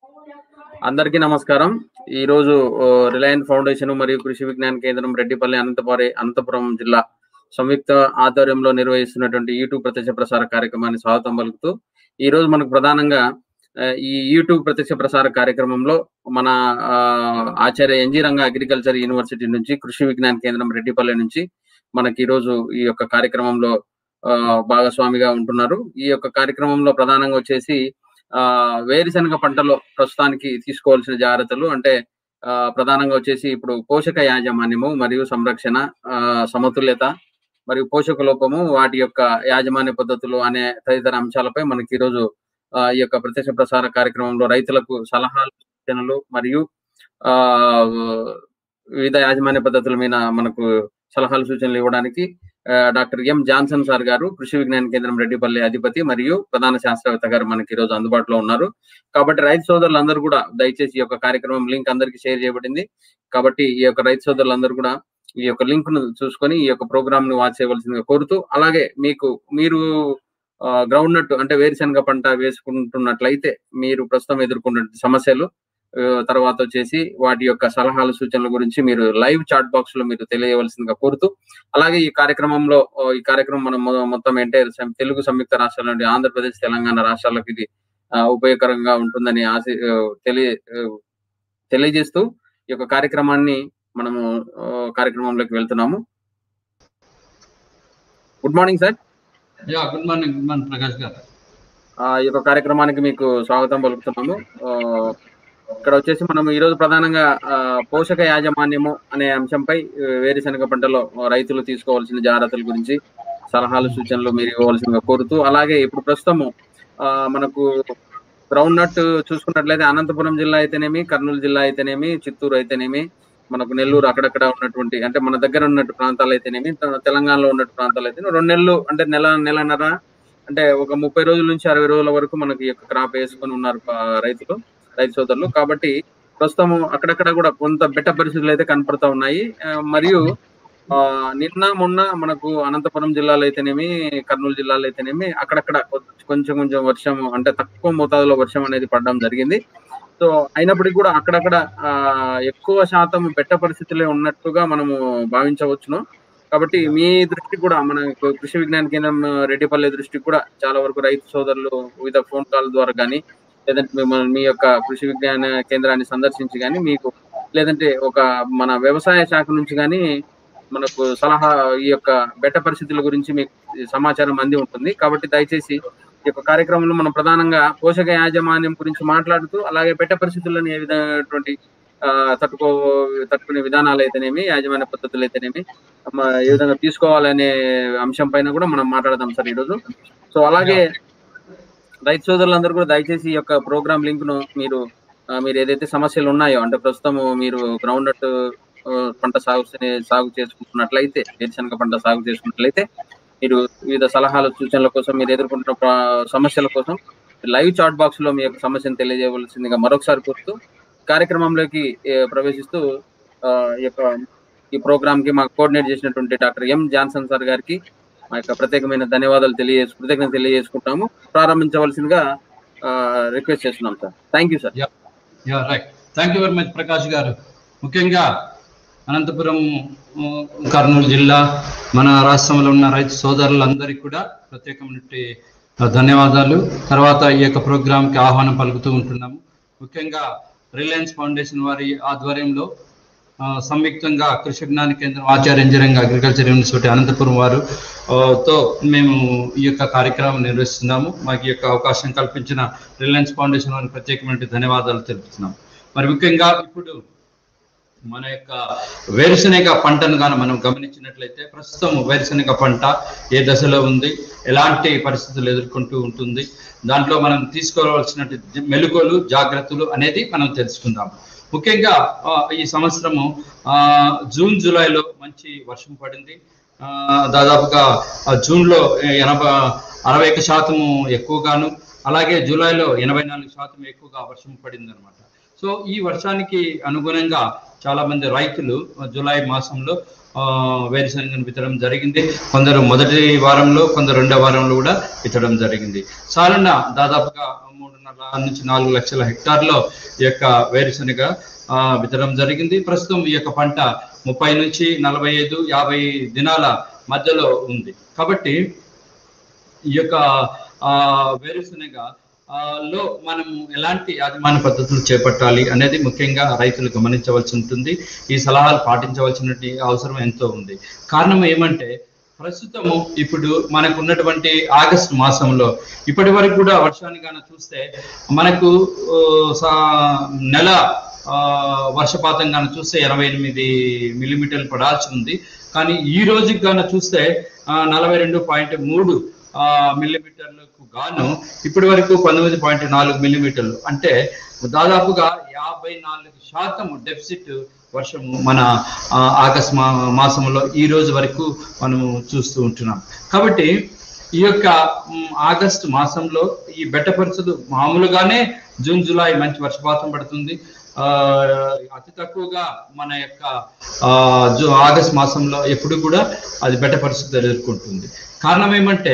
అందరికీ నమస్కారం ఈ రోజు రిలయన్స్ ఫౌండేషన్ మరియు కృషి విజ్ఞాన కేంద్రం రెడ్డిపల్లి అనంతపురి అనంతపురం జిల్లా సంయుక్త ఆధ్వర్యంలో నిర్వహిస్తున్నటువంటి యూట్యూబ్ ప్రత్యక్ష ప్రసార కార్యక్రమాన్ని స్వాగతం పలుకుతూ ఈ రోజు మనకు ప్రధానంగా ఆ, ఈ యూట్యూబ్ ప్రత్యక్ష ప్రసార కార్యక్రమంలో మన ఆ, Acharya NG Ranga agriculture university నుంచి కృషి విజ్ఞాన కేంద్రం రెడ్డిపల్లి నుంచి మనకి ఈ రోజు ఈ యొక్క కార్యక్రమంలో ఆ, భాగస్వామిగా ఉంటున్నారు ఈ యొక్క కార్యక్రమంలో ప్రధానంగా వచ్చేసి ఆ వేరుశనగ పంటలో ప్రస్తుతానికి తీసుకోవాల్సిన జాగ్రత్తలు అంటే ఆ, ప్రధానంగా వచ్చేసి ఇప్పుడు పోషక యాజమాన్యము మరియు సంరక్షణ ఆ, సమతుల్యత మరియు పోషక లోపము వాటి యొక్క యాజమాన్య పద్ధతులు అనే తదితర అంశాలపై మనకి ఈరోజు ఆ, ఈ యొక్క ప్రత్యక్ష ప్రసార కార్యక్రమంలో రైతులకు సలహాలు సూచనలు మరియు ఆ వివిధ యాజమాన్య పద్ధతుల మీద మనకు సలహాలు సూచనలు ఇవ్వడానికి ఆ, డాక్టర్ ఎం జాన్సన్ సార్ గారు కృషి విజ్ఞాన కేంద్రం రెడ్డిపల్లి అధిపతి మరియు ప్రధాన శాస్త్రవేత్త గారు మనకి ఈ రోజు అందుబాటులో ఉన్నారు కాబట్టి రైతు సోదరులందరూ కూడా దయచేసి ఈ యొక్క కార్యక్రమం లింక్ అందరికీ షేర్ చేయబడింది కాబట్టి ఈ యొక్క రైతు సోదరులందరూ కూడా ఈ యొక్క లింక్ ను చూసుకొని ఈ యొక్క ప్రోగ్రామ్ ను వాచ్ చేయవలసిందిగా కోరుతూ అలాగే మీకు మీరు గ్రౌండ్ నట్ అంటే వేరుశనగ పంట వేసుకుంటున్నట్లయితే మీరు ప్రస్తుతం ఎదుర్కొన్న సమస్యలు ఆ, తర్వాత వచ్చేసి వాటి యొక్క సలహాలు సూచనల గురించి మీరు లైవ్ చాట్ బాక్స్ లో మీరు తెలియవలసిందిగా కోరుతూ అలాగే ఈ కార్యక్రమంలో ఆ, ఈ కార్యక్రమం మనం మొ- మొత్తం ఏంటే సం- తెలుగు సంయుక్త రాష్ట్రాల నుండి ఆంధ్రప్రదేశ్ తెలంగాణ రాష్ట్రాలకు ఇది ఆ, ఉపయోగకరంగా ఉంటుందని ఆశ ఆ, తెలియ ఆ, తెలియజేస్తూ ఈ యొక్క కార్యక్రమాన్ని మనము ఆ, కార్యక్రమంలోకి వెళ్తున్నాము good morning sir yeah good morning good morning Prakash garu ఆ, ఈ యొక్క కార్యక్రమానికి మీకు స్వాగతం పలుకుతున్నాము ఆ, ఇక్కడ వచ్చేసి మనం ఈ రోజు ప్రధానంగా ఆ, పోషక యాజమాన్యము అనే అంశంపై ఆ, వేరుశనగ పంటలో రైతులు తీసుకోవాల్సిన జాగ్రత్తల గురించి సలహాలు సూచనలు మీరు ఇవ్వవలసిందిగా కోరుతూ అలాగే ఇప్పుడు ప్రస్తుతము ఆ, మనకు గ్రౌండ్ నట్ చూసుకున్నట్లయితే అనంతపురం జిల్లా అయితేనేమి కర్నూలు జిల్లా అయితేనేమి చిత్తూరు అయితేనేమి మనకు నెల్లూరు అక్కడక్కడ ఉన్నటువంటి అంటే మన దగ్గర ఉన్నట్టు ప్రాంతాలు అయితేనేమి తె- తెలంగాణలో ఉన్నట్టు ప్రాంతాలు అయితేనే రెండు నెలలు అంటే నెల నెలన్నర అంటే ఒక ముప్పై రోజుల నుంచి అరవై రోజుల వరకు మనకి ఈ యొక్క క్రాప్ వేసుకొని ఉన్నారు ఆ, రైతులు రైతు సోదరులు కాబట్టి ప్రస్తుతం అక్కడక్కడ కూడా కొంత బెట్ట పరిస్థితులు అయితే కనపడతా ఉన్నాయి ఆ, మరియు ఆ, నిన్న మొన్న మనకు అనంతపురం జిల్లాలో అయితేనేమి కర్నూలు జిల్లాలో అయితేనేమి అక్కడక్కడ కొ- కొంచెం కొంచెం వర్షం అంటే తక్కువ మోతాదులో వర్షం అనేది పడడం జరిగింది సో అయినప్పటికీ కూడా అక్కడక్కడ ఆ, ఎక్కువ శాతం బెట్ట పరిస్థితులే ఉన్నట్టుగా మనము భావించవచ్చును కాబట్టి మీ దృష్టికి కూడా మన కృషి విజ్ఞాన కేంద్రం ఆ, రెడ్డిపల్లి దృష్టికి కూడా చాలా వరకు రైతు సోదరులు వివిధ ఫోన్ కాల్ ద్వారా కానీ లేదంటే మిమ్మల్ని మీ యొక్క కృషి విజ్ఞాన కేంద్రాన్ని సందర్శించి కానీ మీకు లేదంటే ఒక మన వ్యవసాయ శాఖ నుంచి కానీ మనకు సలహా ఈ యొక్క బెట్ట పరిస్థితుల గురించి మీకు సమాచారం అంది ఉంటుంది కాబట్టి దయచేసి ఈ యొక్క కార్యక్రమంలో మనం ప్రధానంగా పోషక యాజమాన్యం గురించి మాట్లాడుతూ అలాగే బెట్ట పరిస్థితులను ఏ విధమైనటువంటి ఆ, తట్టుకో తట్టుకునే విధానాలు అయితేనేమి యాజమాన్య పద్ధతులు అయితేనేమి మ, ఏ విధంగా తీసుకోవాలనే అంశం పైన కూడా మనం మాట్లాడదాం సార్ ఈరోజు సో అలాగే రైతు సోదరులందరూ కూడా దయచేసి ఈ యొక్క ప్రోగ్రామ్ లింక్ ను మీరు ఆ, మీరు ఏదైతే సమస్యలు ఉన్నాయో అంటే ప్రస్తుతం మీరు గ్రౌండ్ నట్ ఆ, పంట సాగు చే- సాగు చేసుకుంటున్నట్లయితే వేరుశనగ పంట సాగు చేసుకున్నట్లయితే మీరు వివిధ సలహాలు సూచనల కోసం మీరు ఎదుర్కొంటున్న ప్ర- సమస్యల కోసం లైవ్ చాట్ బాక్స్ లో మీ యొక్క సమస్యను తెలియజేయవలసిందిగా మరొకసారి కోరుతూ కార్యక్రమంలోకి ఏ, ప్రవేశిస్తూ ఆ, ఈ యొక్క ఈ ప్రోగ్రామ్ కి మాకు కోఆర్డినేట్ చేసినటువంటి డాక్టర్ ఎం జాన్సన్ సార్ గారికి మా యొక్క ప్రత్యేకమైన ధన్యవాదాలు తెలియజేసు కృతజ్ఞత తెలియజేసుకుంటాము ప్రారంభించవలసిందిగా రిక్వెస్ట్ చేస్తున్నాం sir thank you sir yeah right thank you very much Prakash garu ముఖ్యంగా అనంతపురం ఉ, కర్నూలు జిల్లా మన రాష్ట్రంలో ఉన్న రైతు సోదరులందరికీ కూడా ప్రత్యేకమైనటువంటి ధన్యవాదాలు తర్వాత ఈ యొక్క ప్రోగ్రాంకి ఆహ్వానం పలుకుతూ ఉంటున్నాము ముఖ్యంగా రిలయన్స్ ఫౌండేషన్ వారి ఆధ్వర్యంలో ఆ, సంయుక్తంగా Krishi Vigyan Kendra Acharya engineering agriculture university Anantapur వారు ఆ, తో మేము ఈ యొక్క కార్యక్రమం నిర్వహిస్తున్నాము మాకు ఈ యొక్క అవకాశం కల్పించిన రిలయన్స్ ఫౌండేషన్ వారికి ప్రత్యేకమైన ధన్యవాదాలు తెలుపుతున్నాం మరి ముఖ్యంగా ఇప్పుడు మన యొక్క వేరుశనగ పంటను కానీ మనం గమనించినట్లయితే ప్రస్తుతం వేరుశనగ పంట ఏ దశలో ఉంది ఎలాంటి పరిస్థితులు ఎదుర్కొంటూ ఉంటుంది దాంట్లో మనం తీసుకోవాల్సిన మెలుగులు జాగ్రత్తలు అనేది మనం తెలుసుకుందాం ముఖ్యంగా ఆ, ఈ సంవత్సరము ఆ, జూన్ జూలైలో మంచి వర్షం పడింది ఆ, దాదాపుగా ఆ, జూన్లో ఎనభై అరవై ఒక్క శాతము ఎక్కువగాను అలాగే జూలైలో ఎనభై నాలుగు శాతం ఎక్కువగా వర్షం పడింది అనమాట సో ఈ వర్షానికి అనుగుణంగా చాలా మంది రైతులు జూలై మాసంలో ఆ, వేరుశనగను విత్తడం జరిగింది కొందరు మొదటి వారంలో కొందరు రెండో వారంలో కూడా విత్తడం జరిగింది సాధారణ దాదాపుగా మూడున్నర నుంచి నాలుగు లక్షల హెక్టార్లో ఈ యొక్క వేరుశనగ ఆ, విత్తడం జరిగింది ప్రస్తుతం ఈ యొక్క పంట ముప్పై నుంచి నలభై ఐదు యాభై దినాల మధ్యలో ఉంది కాబట్టి ఈ యొక్క ఆ, వేరుశనగ ఆ, లో మనం ఎలాంటి యాజమాన్య పద్ధతులు చేపట్టాలి అనేది ముఖ్యంగా రైతులు గమనించవలసి ఉంటుంది ఈ సలహాలు పాటించవలసిన అవసరం ఎంతో ఉంది కారణం ఏమంటే ప్రస్తుతము ఇప్పుడు మనకు ఉన్నటువంటి ఆగస్టు మాసంలో ఇప్పటి వరకు కూడా వర్షాన్ని గాన చూస్తే మనకు ఆ, సా- నెల ఆ, వర్షపాతం గాన చూస్తే ఎనభై ఎనిమిది మిల్లీమీటర్లు పడాల్సి ఉంది కానీ ఈ రోజుకి గాన చూస్తే నలభై రెండు పాయింట్ మూడు మిల్లీమీటర్లకు గాను ఇప్పటి వరకు పంతొమ్మిది పాయింట్ నాలుగు మిల్లీమీటర్లు అంటే దాదాపుగా యాభై నాలుగు శాతం డెఫిసిట్ వర్షము మన ఆ, ఆగస్ట్ మా మాసంలో ఈ రోజు వరకు మనము చూస్తూ ఉంటున్నాం కాబట్టి ఈ యొక్క మ్, ఆగస్టు మాసంలో ఈ బెట్ట పరిస్థితులు మామూలుగానే జూన్ జూలై మంచి వర్షపాతం పడుతుంది ఆ, అతి తక్కువగా మన యొక్క ఆ, జూ ఆగస్ట్ మాసంలో ఎప్పుడు కూడా అది బెట్ట పరిస్థితులు ఎదుర్కొంటుంది కారణం ఏమంటే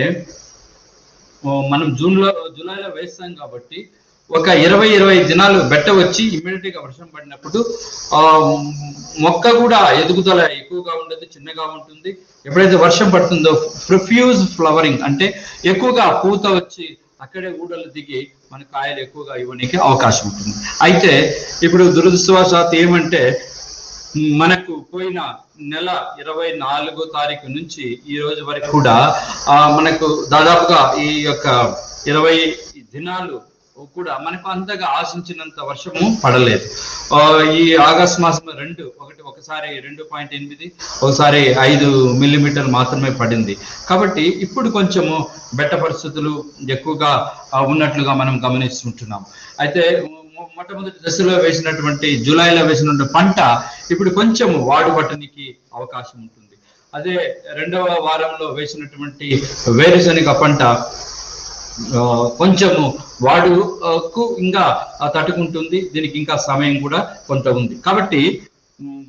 ఓ, మనం జూన్ లో జూలైలో వేస్తాం కాబట్టి ఒక ఇరవై ఇరవై దినాలు బెట్ట వచ్చి ఇమ్మీడియట్ గా వర్షం పడినప్పుడు ఆ మొక్క కూడా ఎదుగుదల ఎక్కువగా ఉండదు చిన్నగా ఉంటుంది ఎప్పుడైతే వర్షం పడుతుందో ప్రొఫ్యూజ్ ఫ్లవరింగ్ అంటే ఎక్కువగా పూత వచ్చి అక్కడే ఊడలు దిగి మన కాయలు ఎక్కువగా ఇవ్వడానికి అవకాశం ఉంటుంది అయితే ఇప్పుడు దురదృష్టవశాత్ ఏమంటే మనకు పోయిన నెల ఇరవై నాలుగో తారీఖు నుంచి ఈ రోజు వరకు కూడా ఆ, మనకు దాదాపుగా ఈ యొక్క ఇరవై దినాలు కూడా మనకు అంతగా ఆశించినంత వర్షము పడలేదు ఆ, ఈ ఆగస్ట్ మాసం రెండు ఒకటి ఒకసారి రెండు పాయింట్ ఎనిమిది ఒకసారి ఐదు మిల్లీమీటర్లు మాత్రమే పడింది కాబట్టి ఇప్పుడు కొంచెము బెట్ట పరిస్థితులు ఎక్కువగా ఆ, ఉన్నట్లుగా మనం గమనిస్తుంటున్నాం అయితే మొ- మొట్టమొదటి దశలో వేసినటువంటి జూలైలో వేసినటువంటి పంట ఇప్పుడు కొంచెం వాడుబట్టనికి అవకాశం ఉంటుంది అదే రెండవ వారంలో వేసినటువంటి వేరుశనగ పంట ఆ, కొంచెము వాడుకు ఇంకా ఆ, తట్టుకుంటుంది దీనికి ఇంకా సమయం కూడా కొంత ఉంది కాబట్టి ఉమ్,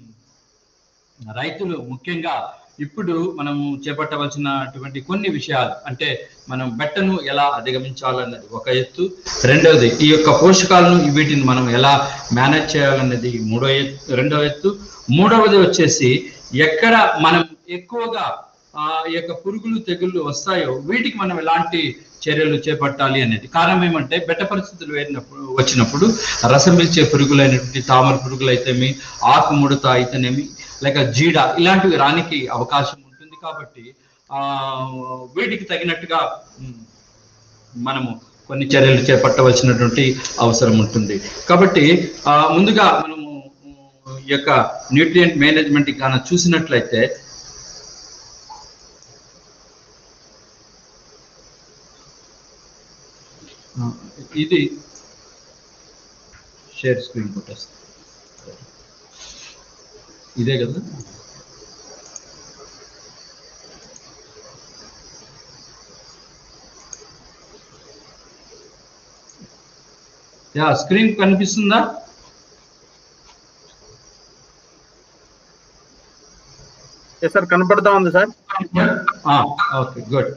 రైతులు ముఖ్యంగా ఇప్పుడు మనం చేపట్టవలసినటువంటి కొన్ని విషయాలు అంటే మనం బెట్టను ఎలా అధిగమించాలన్నది ఒక ఎత్తు రెండవది ఈ యొక్క పోషకాలను వీటిని మనం ఎలా మేనేజ్ చేయాలన్నది మూడో ఎత్తు రెండవ ఎత్తు మూడవది వచ్చేసి ఎక్కడ మనం ఎక్కువగా ఆ ఈ యొక్క పురుగులు తెగుళ్ళు వస్తాయో వీటికి మనం ఎలాంటి చర్యలు చేపట్టాలి అనేది కారణం ఏమంటే బెట్ట పరిస్థితులు వేరినప్పుడు వచ్చినప్పుడు రసం పీల్చే పురుగులైనటువంటి తామర పురుగులు అయితేమి ఆకు ముడత అయితేనేమి లేక జీడ ఇలాంటివి రానికి అవకాశం ఉంటుంది కాబట్టి ఆ వీటికి తగినట్టుగా ఉమ్, మనము కొన్ని చర్యలు చేపట్టవలసినటువంటి అవసరం ఉంటుంది కాబట్టి ఆ, ముందుగా మనము ఉమ్, ఈ యొక్క న్యూట్రియంట్ మేనేజ్మెంట్ కానీ చూసినట్లయితే ఆ, ఇది షేర్ స్క్రీన్ కొట్టేస్తా ఇదే కదా యా స్క్రీన్ కనిపిస్తుందా ఎస్ సార్ కనపడతా ఉంది సార్ ఓకే గుడ్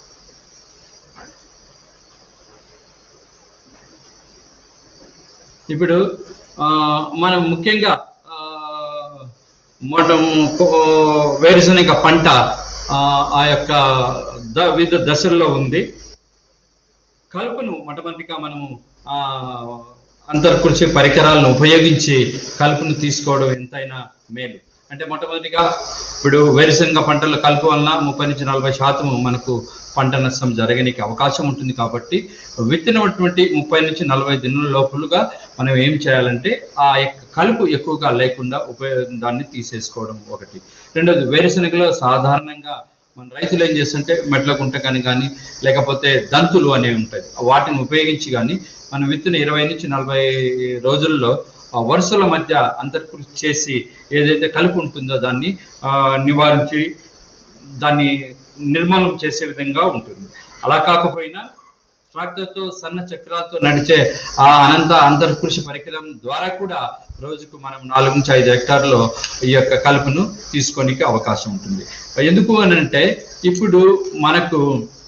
ఇప్పుడు ఆ, మనం ముఖ్యంగా ఆ, మొత్తం కో- వేరుశనగ పంట ఆ, ఆ యొక్క ద- వివిధ దశల్లో ఉంది కలుపును మొట్టమొదటిగా మనము ఆ అంతర్కృషి పరికరాలను ఉపయోగించి కలుపును తీసుకోవడం ఎంతైనా మేలు అంటే మొట్టమొదటిగా ఇప్పుడు వేరుశనగ పంటల కలుపు వలన ముప్పై నుంచి నలభై శాతం మనకు పంట నష్టం జరగడానికి అవకాశం ఉంటుంది కాబట్టి విత్తినటువంటి ముప్పై నుంచి నలభై దినాల లోపలుగా మనం ఏం చేయాలంటే ఆ యొక్క కలుపు ఎక్కువగా లేకుండా ఉపయోగ దాన్ని తీసేసుకోవడం ఒకటి రెండోది వేరుశనగలో సాధారణంగా మన రైతులు ఏం చేస్తుంటే మెట్ల గుంట కానీ కానీ లేకపోతే దంతులు అనేవి ఉంటాయి వాటిని ఉపయోగించి కానీ మనం విత్తిన ఇరవై నుంచి నలభై రోజుల్లో ఆ వరుసల మధ్య అంతర్కృషి చేసి ఏదైతే కలుపు ఉంటుందో దాన్ని ఆ, నివారించి దాన్ని నిర్మూలన చేసే విధంగా ఉంటుంది అలా కాకపోయినా ట్రాక్టర్ తో సన్న చక్రాలతో నడిచే ఆ అనంత అంతర్కృషి పరికరం ద్వారా కూడా రోజుకు మనం నాలుగు నుంచి ఐదు హెక్టార్లో ఈ యొక్క కలుపును తీసుకోనికి అవకాశం ఉంటుంది ఎందుకు అని అంటే ఇప్పుడు మనకు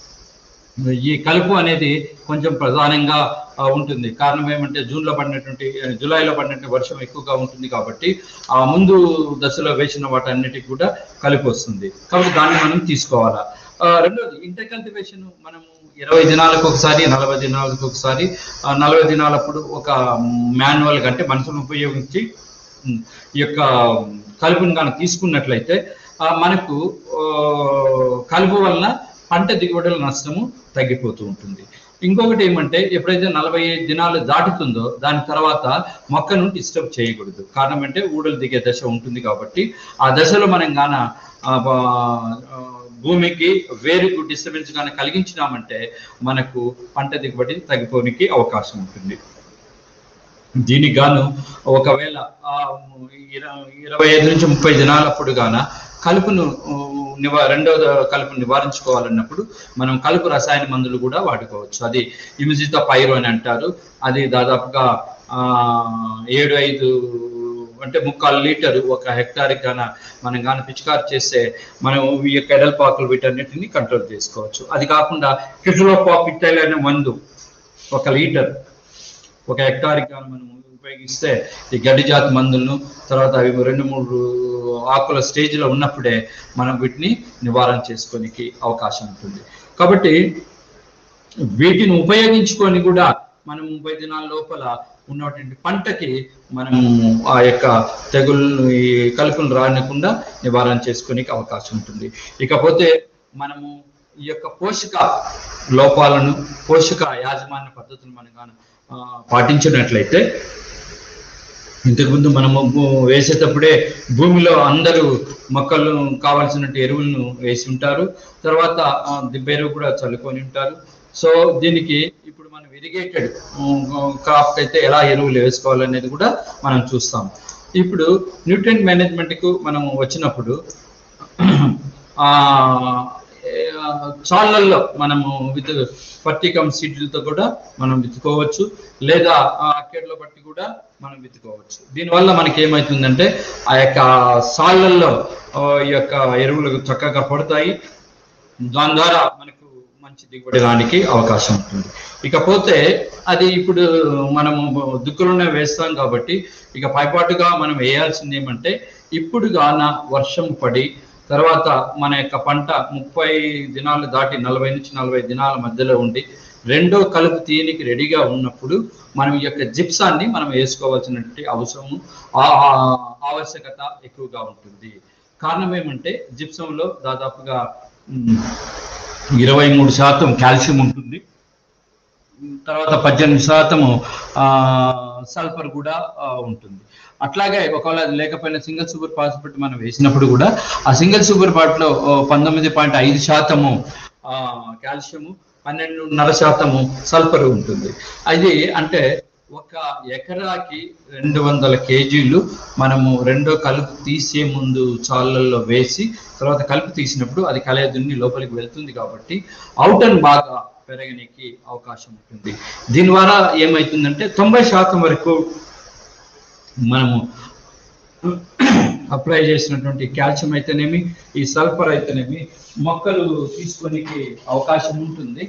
ఈ కలుపు అనేది కొంచెం ప్రధానంగా ఆ, ఉంటుంది కారణం ఏమంటే జూన్లో పడినటువంటి ఆ, జూలైలో పడినటువంటి వర్షం ఎక్కువగా ఉంటుంది కాబట్టి ఆ ముందు దశలో వేసిన వాటన్నిటికి కూడా కలుపు వస్తుంది కాబట్టి దాన్ని మనం తీసుకోవాలా ఆ, రెండోది ఇంటర్ కల్టివేషన్ మనము ఇరవై దినాలకు ఒకసారి నలభై దినాలకు ఒకసారి ఆ, నలభై దినాలప్పుడు ఒక మాన్యువల్ అంటే మనుషులను ఉపయోగించి ఉమ్, ఈ యొక్క కలుపును కానీ తీసుకున్నట్లయితే ఆ, మనకు ఆ, కలుపు వలన పంట దిగుబడుల నష్టము తగ్గిపోతూ ఉంటుంది ఇంకొకటి ఏమంటే ఎప్పుడైతే నలభై ఐదు దినాలు దాటుతుందో దాని తర్వాత మొక్కను డిస్టర్బ్ చేయకూడదు కారణం అంటే ఊడలు దిగే దశ ఉంటుంది కాబట్టి ఆ దశలో మనం గాన ఆ, బా- ఆ, భూమికి వేరుకు డిస్టర్బెన్స్ గాన కలిగించినామంటే మనకు పంట దిగుబడి తగ్గిపోనికి అవకాశం ఉంటుంది దీనికి గాను ఒకవేళ ఆ ఇర- ఇరవై ఐదు నుంచి ముప్పై దినాలప్పుడు గాన కలుపును ఊ, నివా రెండవ కలుపును నివారించుకోవాలన్నప్పుడు మనం కలుపు రసాయన మందులు కూడా వాడుకోవచ్చు అది ఇమిజిత పైరు అని అంటారు అది దాదాపుగా ఆ ఏడు ఐదు అంటే ముక్కాలు లీటర్ ఒక హెక్టార్ గాన మనం గాన పిచికారు చేస్తే మనం ఈ యొక్క ఎడల్పాకులు వీటన్నిటిని కంట్రోల్ చేసుకోవచ్చు అది కాకుండా కిట్లోపాపిట్టైల్ అనే మందు ఒక లీటర్ ఒక హెక్టార్కి కానీ మనం ఉపయోగిస్తే ఈ గడ్డి జాతి మందులను తర్వాత అవి రెండు మూడు ఆకుల స్టేజ్లో ఉన్నప్పుడే మనం వీటిని నివారణ చేసుకోనికి అవకాశం ఉంటుంది కాబట్టి వీటిని ఉపయోగించుకొని కూడా మనం ముప్పై దినాల లోపల ఉన్నటువంటి పంటకి మనము ఆ యొక్క తెగుళ్ళు ఈ కలుపులు రానికుండా నివారణ చేసుకోనికి అవకాశం ఉంటుంది ఇకపోతే మనము ఈ యొక్క పోషక లోపాలను పోషక యాజమాన్య పద్ధతులు మనం గాను, ఆ, పాటించినట్లయితే ఇంతకుముందు మనము భూ- వేసేటప్పుడే భూమిలో అందరూ మొక్కలు కావాల్సిన ఎరువులను వేసి ఉంటారు తర్వాత ఆ, దిబ్బ ఎరువు కూడా చల్లుకొని ఉంటారు సో దీనికి ఇప్పుడు మనం ఇరిగేటెడ్ క్రాప్ అయితే ఎలా ఎరువులు వేసుకోవాలనేది కూడా మనం చూస్తాం ఇప్పుడు న్యూట్రియంట్ మేనేజ్మెంట్ కు మనం వచ్చినప్పుడు ఆ ఏ, చాళ్ళల్లో మనము విత్ పట్టికం సీడ్లతో కూడా మనం విత్తుకోవచ్చు లేదా అక్కేడ్లో బట్టి కూడా మనం విత్తుకోవచ్చు దీనివల్ల మనకి ఏమవుతుందంటే ఆ యొక్క సాళ్ళల్లో ఆ, ఈ యొక్క ఎరువులు చక్కగా పడతాయి దాని ద్వారా మనకు మంచి దిగుబడి రానికి అవకాశం ఉంటుంది ఇకపోతే అది ఇప్పుడు మనము దుక్కులోనే వేస్తాం కాబట్టి ఇక పైపాటుగా మనం వేయాల్సింది ఏమంటే ఇప్పుడు గాన వర్షం పడి తర్వాత మన యొక్క పంట ముప్పై దినాలు దాటి నలభై నుంచి నలభై దినాల మధ్యలో ఉండి రెండో కలుపు తీయనికి రెడీగా ఉన్నప్పుడు మనం ఈ యొక్క జిప్సాన్ని మనం వేసుకోవాల్సినటువంటి అవసరం ఆ- ఆ- ఆవశ్యకత ఎక్కువగా ఉంటుంది కారణం ఏమంటే జిప్సంలో దాదాపుగా ఉమ్, ఇరవై మూడు శాతం కాల్షియం ఉంటుంది తర్వాత పద్దెనిమిది శాతము ఆ, సల్ఫర్ కూడా ఆ, ఉంటుంది అట్లాగే ఒకవేళ అది లేకపోయినా సింగిల్ సూపర్ ఫాస్ఫేట్ మనం వేసినప్పుడు కూడా ఆ సింగిల్ సూపర్ ఫాస్ఫేట్లో పంతొమ్మిది పాయింట్ ఐదు శాతము ఆ, కాల్షియము పన్నెండున్నర శాతము సల్ఫర్ ఉంటుంది అది అంటే ఒక ఎకరాకి రెండు వందల కేజీలు మనము రెండో కలుపు తీసే ముందు చాళ్ళల్లో వేసి తర్వాత కలుపు తీసినప్పుడు అది కలయదున్ని లోపలికి వెళ్తుంది కాబట్టి అవుటన్ బాగా పెరగనికి అవకాశం ఉంటుంది దీని ద్వారా ఏమవుతుందంటే తొంభై శాతం వరకు మనము అప్లై చేసినటువంటి కాల్షియం అయితేనేమి ఈ సల్ఫర్ అయితేనేమి మొక్కలు తీసుకోనికి అవకాశం ఉంటుంది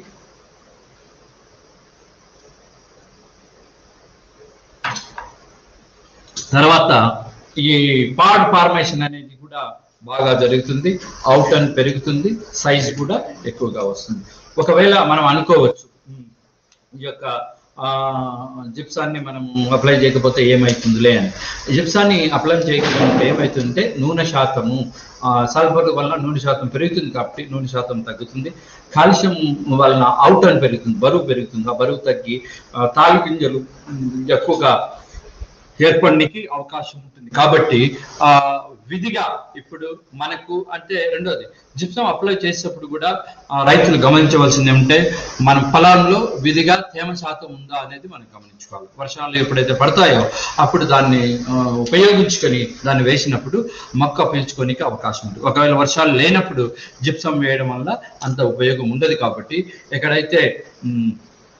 తర్వాత ఈ పాడ్ ఫార్మేషన్ అనేది కూడా బాగా జరుగుతుంది అవుట్ అండ్ పెరుగుతుంది సైజ్ కూడా ఎక్కువగా వస్తుంది ఒకవేళ మనం అనుకోవచ్చు "ఉమ్, ఈ యొక్క ఆ, జిప్సాన్ని మనం అప్లై చేయకపోతే ఏమవుతుందిలే అని జిప్సాన్ని అప్లై చేయకపోతే ఏమవుతుందంటే నూనె శాతము సల్ఫర్ వలన నూనె శాతం పెరుగుతుంది కాబట్టి నూనె శాతం తగ్గుతుంది కాల్షియం వలన అవుట్ అని పెరుగుతుంది బరువు పెరుగుతుంది ఆ బరువు తగ్గి ఆ, తాలు గింజలు ఉమ్, ఎక్కువగా ఏర్పడడానికి అవకాశం ఉంటుంది కాబట్టి ఆ విధిగా ఇప్పుడు మనకు అంటే రెండోది జిప్సం అప్లై చేసేటప్పుడు కూడా ఆ, రైతులు గమనించవలసింది ఏమంటే మన పొలాల్లో విధిగా తేమ శాతం ఉందా అనేది మనం గమనించుకోవాలి వర్షాలు ఎప్పుడైతే పడతాయో అప్పుడు దాన్ని ఆ, ఉపయోగించుకొని దాన్ని వేసినప్పుడు మొక్క పీల్చుకోనికి అవకాశం ఉంటుంది ఒకవేళ వర్షాలు లేనప్పుడు జిప్సం వేయడం వల్ల అంత ఉపయోగం ఉండదు కాబట్టి ఎక్కడైతే ఉమ్,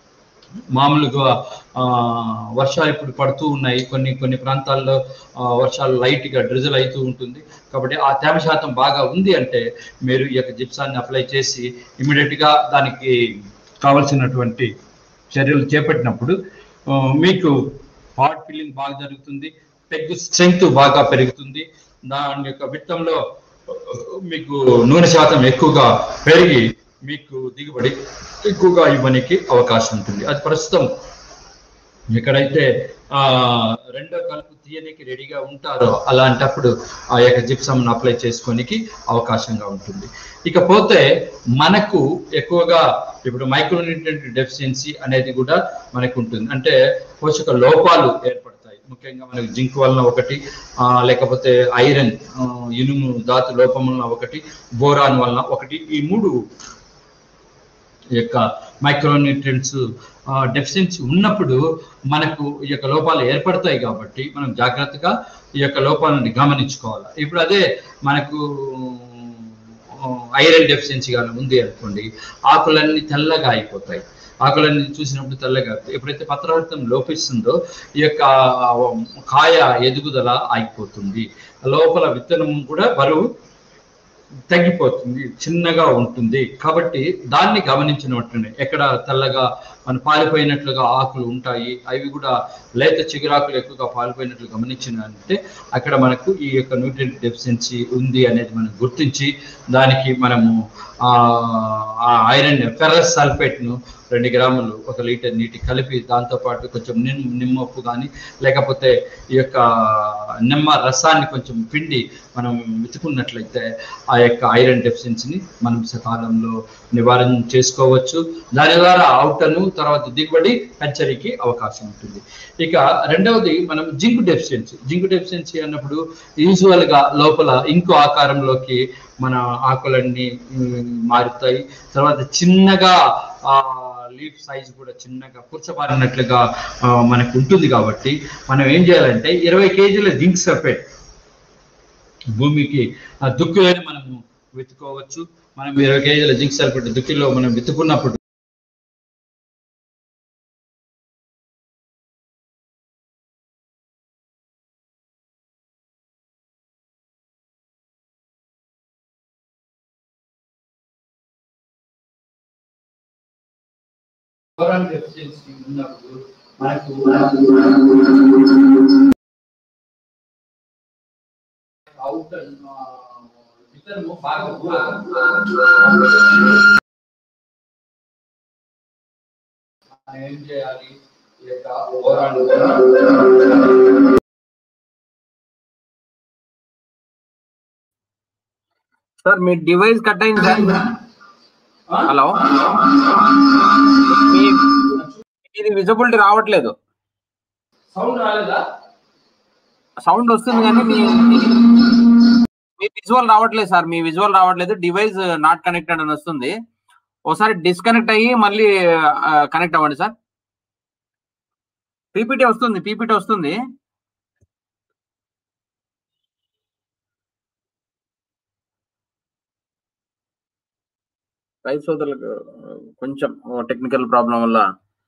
మామూలుగా ఆ, వర్షాలు ఇప్పుడు పడుతూ ఉన్నాయి కొన్ని కొన్ని ప్రాంతాల్లో ఆ, వర్షాలు లైట్ గా డ్రిజల్ అవుతూ ఉంటుంది కాబట్టి ఆ తేమ శాతం బాగా ఉంది అంటే మీరు ఈ యొక్క జిప్సాన్ని అప్లై చేసి ఇమీడియట్ గా దానికి కావలసినటువంటి చర్యలు చేపట్టినప్పుడు ఆ, మీకు హార్ట్ ఫీలింగ్ బాగా జరుగుతుంది పెగ్ స్ట్రెంగ్త్ బాగా పెరుగుతుంది దాని యొక్క విత్తంలో మీకు నూనె శాతం ఎక్కువగా పెరిగి మీకు దిగుబడి ఎక్కువగా ఇవ్వడానికి అవకాశం ఉంటుంది అది ప్రస్తుతం ఎక్కడైతే ఆ రెండో కలుపు తీయనికి రెడీగా ఉంటారో అలాంటప్పుడు ఆ యొక్క జిప్సమ్ అప్లై చేసుకోనికి అవకాశంగా ఉంటుంది ఇకపోతే మనకు ఎక్కువగా ఇప్పుడు మైక్రోన్యూట్రియంట్ డెఫిషియన్సీ అనేది కూడా మనకు ఉంటుంది అంటే పోషక లోపాలు ఏర్పడతాయి ముఖ్యంగా మనకు జింక్ వలన ఒకటి ఆ, లేకపోతే ఐరన్ ఆ, ఇనుము ధాతు లోపం వలన ఒకటి బోరాన్ వలన ఒకటి ఈ మూడు ఈ యొక్క మైక్రోన్యూట్రియంట్స్ డెఫిషియన్సీ ఉన్నప్పుడు మనకు ఈ యొక్క లోపాలు ఏర్పడతాయి కాబట్టి మనం జాగ్రత్తగా ఈ యొక్క లోపాలను గమనించుకోవాలి ఇప్పుడు అదే మనకు ఐరన్ డెఫిషియన్సీ కానీ ఉంది అనుకోండి ఆకులన్నీ తెల్లగా అయిపోతాయి ఆకులన్నీ చూసినప్పుడు తెల్లగా అవుతాయి. ఎప్పుడైతే పత్రవర్తం లోపిస్తుందో ఈ యొక్క కాయ ఎదుగుదల ఆగిపోతుంది లోపల విత్తనం కూడా బరువు తగ్గిపోతుంది చిన్నగా ఉంటుంది కాబట్టి దాన్ని గమనించినట్టునే ఎక్కడ తెల్లగా మన పాలిపోయినట్లుగా ఆకులు ఉంటాయి అవి కూడా లేత చిగురాకులు ఎక్కువగా పాలిపోయినట్లు గమనించినంటే అక్కడ మనకు ఈ యొక్క న్యూట్రియంట్ డెఫిషియన్సీ ఉంది అనేది మనం గుర్తించి దానికి మనము ఆ ఆ ఐరన్ ఫెర్రస్ సల్ఫేట్ను రెండు గ్రాములు ఒక లీటర్ నీటి కలిపి దాంతోపాటు కొంచెం నిమ్ నిమ్మప్పు కానీ లేకపోతే ఈ యొక్క నిమ్మ రసాన్ని కొంచెం పిండి మనం వెతుకున్నట్లయితే ఆ యొక్క ఐరన్ డెఫిషియన్సీని మనం సకాలంలో నివారణ చేసుకోవచ్చు దాని ద్వారా అవుటను తర్వాత దిగుబడి పెంచడానికి అవకాశం ఉంటుంది ఇక రెండవది మనం జింక్ డెఫిషియన్సీ జింక్ డెఫిషియన్సీ అన్నప్పుడు యూజువల్ గా లోపల ఇంకో ఆకారంలోకి మన ఆకులన్నీ ఉమ్, మారుతాయి తర్వాత చిన్నగా ఆ లీఫ్ సైజ్ కూడా చిన్నగా కూర్చబారినట్లుగా ఆ, మనకు ఉంటుంది కాబట్టి మనం ఏం చేయాలంటే ఇరవై కేజీల జింక్ సల్ఫేట్ భూమికి ఆ దుక్కులని మనము వెతుకోవచ్చు మనం ఇరవై కేజీల జింక్ సల్ఫేట్ దుక్కిలో మనం వెతుకున్నప్పుడు బోరాన్ డెఫిషియన్సీ ఉన్నప్పుడు మనకు అవుట్ విత్తనము బాగా మనం ఏం చేయాలి ఈ యొక్క బోరాన్ సార్ మీ డివైస్ కట్ అయింది సార్ హలో మీ ఇది విజిబిలిటీ రావట్లేదు సౌండ్ రాలేదా సౌండ్ వస్తుంది కానీ మీ మీ విజువల్ రావట్లేదు సార్ మీ విజువల్ రావట్లేదు డివైస్ నాట్ కనెక్టెడ్ అని వస్తుంది ఒకసారి డిస్కనెక్ట్ అయ్యి మళ్ళీ కనెక్ట్ అవ్వండి సార్ పీపీటీ వస్తుంది పీపీటీ వస్తుంది రైతు సోదరులకు కొంచెం టెక్నికల్ ప్రాబ్లం వల్ల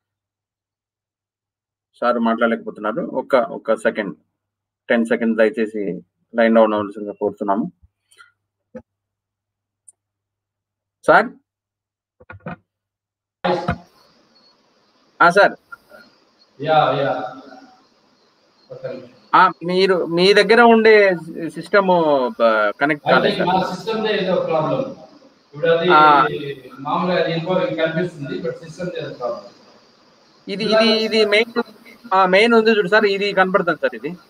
సార్ మాట్లాడలేకపోతున్నారు ఒక్క ఒక్క సెకండ్ టెన్ సెకండ్ దయచేసి లైన్ డౌన్ అవ్వాల్సిందిగా కోరుతున్నాము సార్ ఆ, సార్ యా యా ఆ, మీరు మీ దగ్గర ఉండే సిస్టమ్ కనెక్ట్ కాలేదు సార్ మా సిస్టమ్ ఏదో ప్రాబ్లం ఇప్పుడు అది ఆ. మామూలుగా అది ఇన్ఫో కనిపిస్తుంది బట్ సిస్టమ్ ఏదో ప్రాబ్లం ఇది ఇది ఇది మెయిన్ మెయిన్ ఉంది చూడు సార్ ఇది కనపడుతుంది సార్ ఇది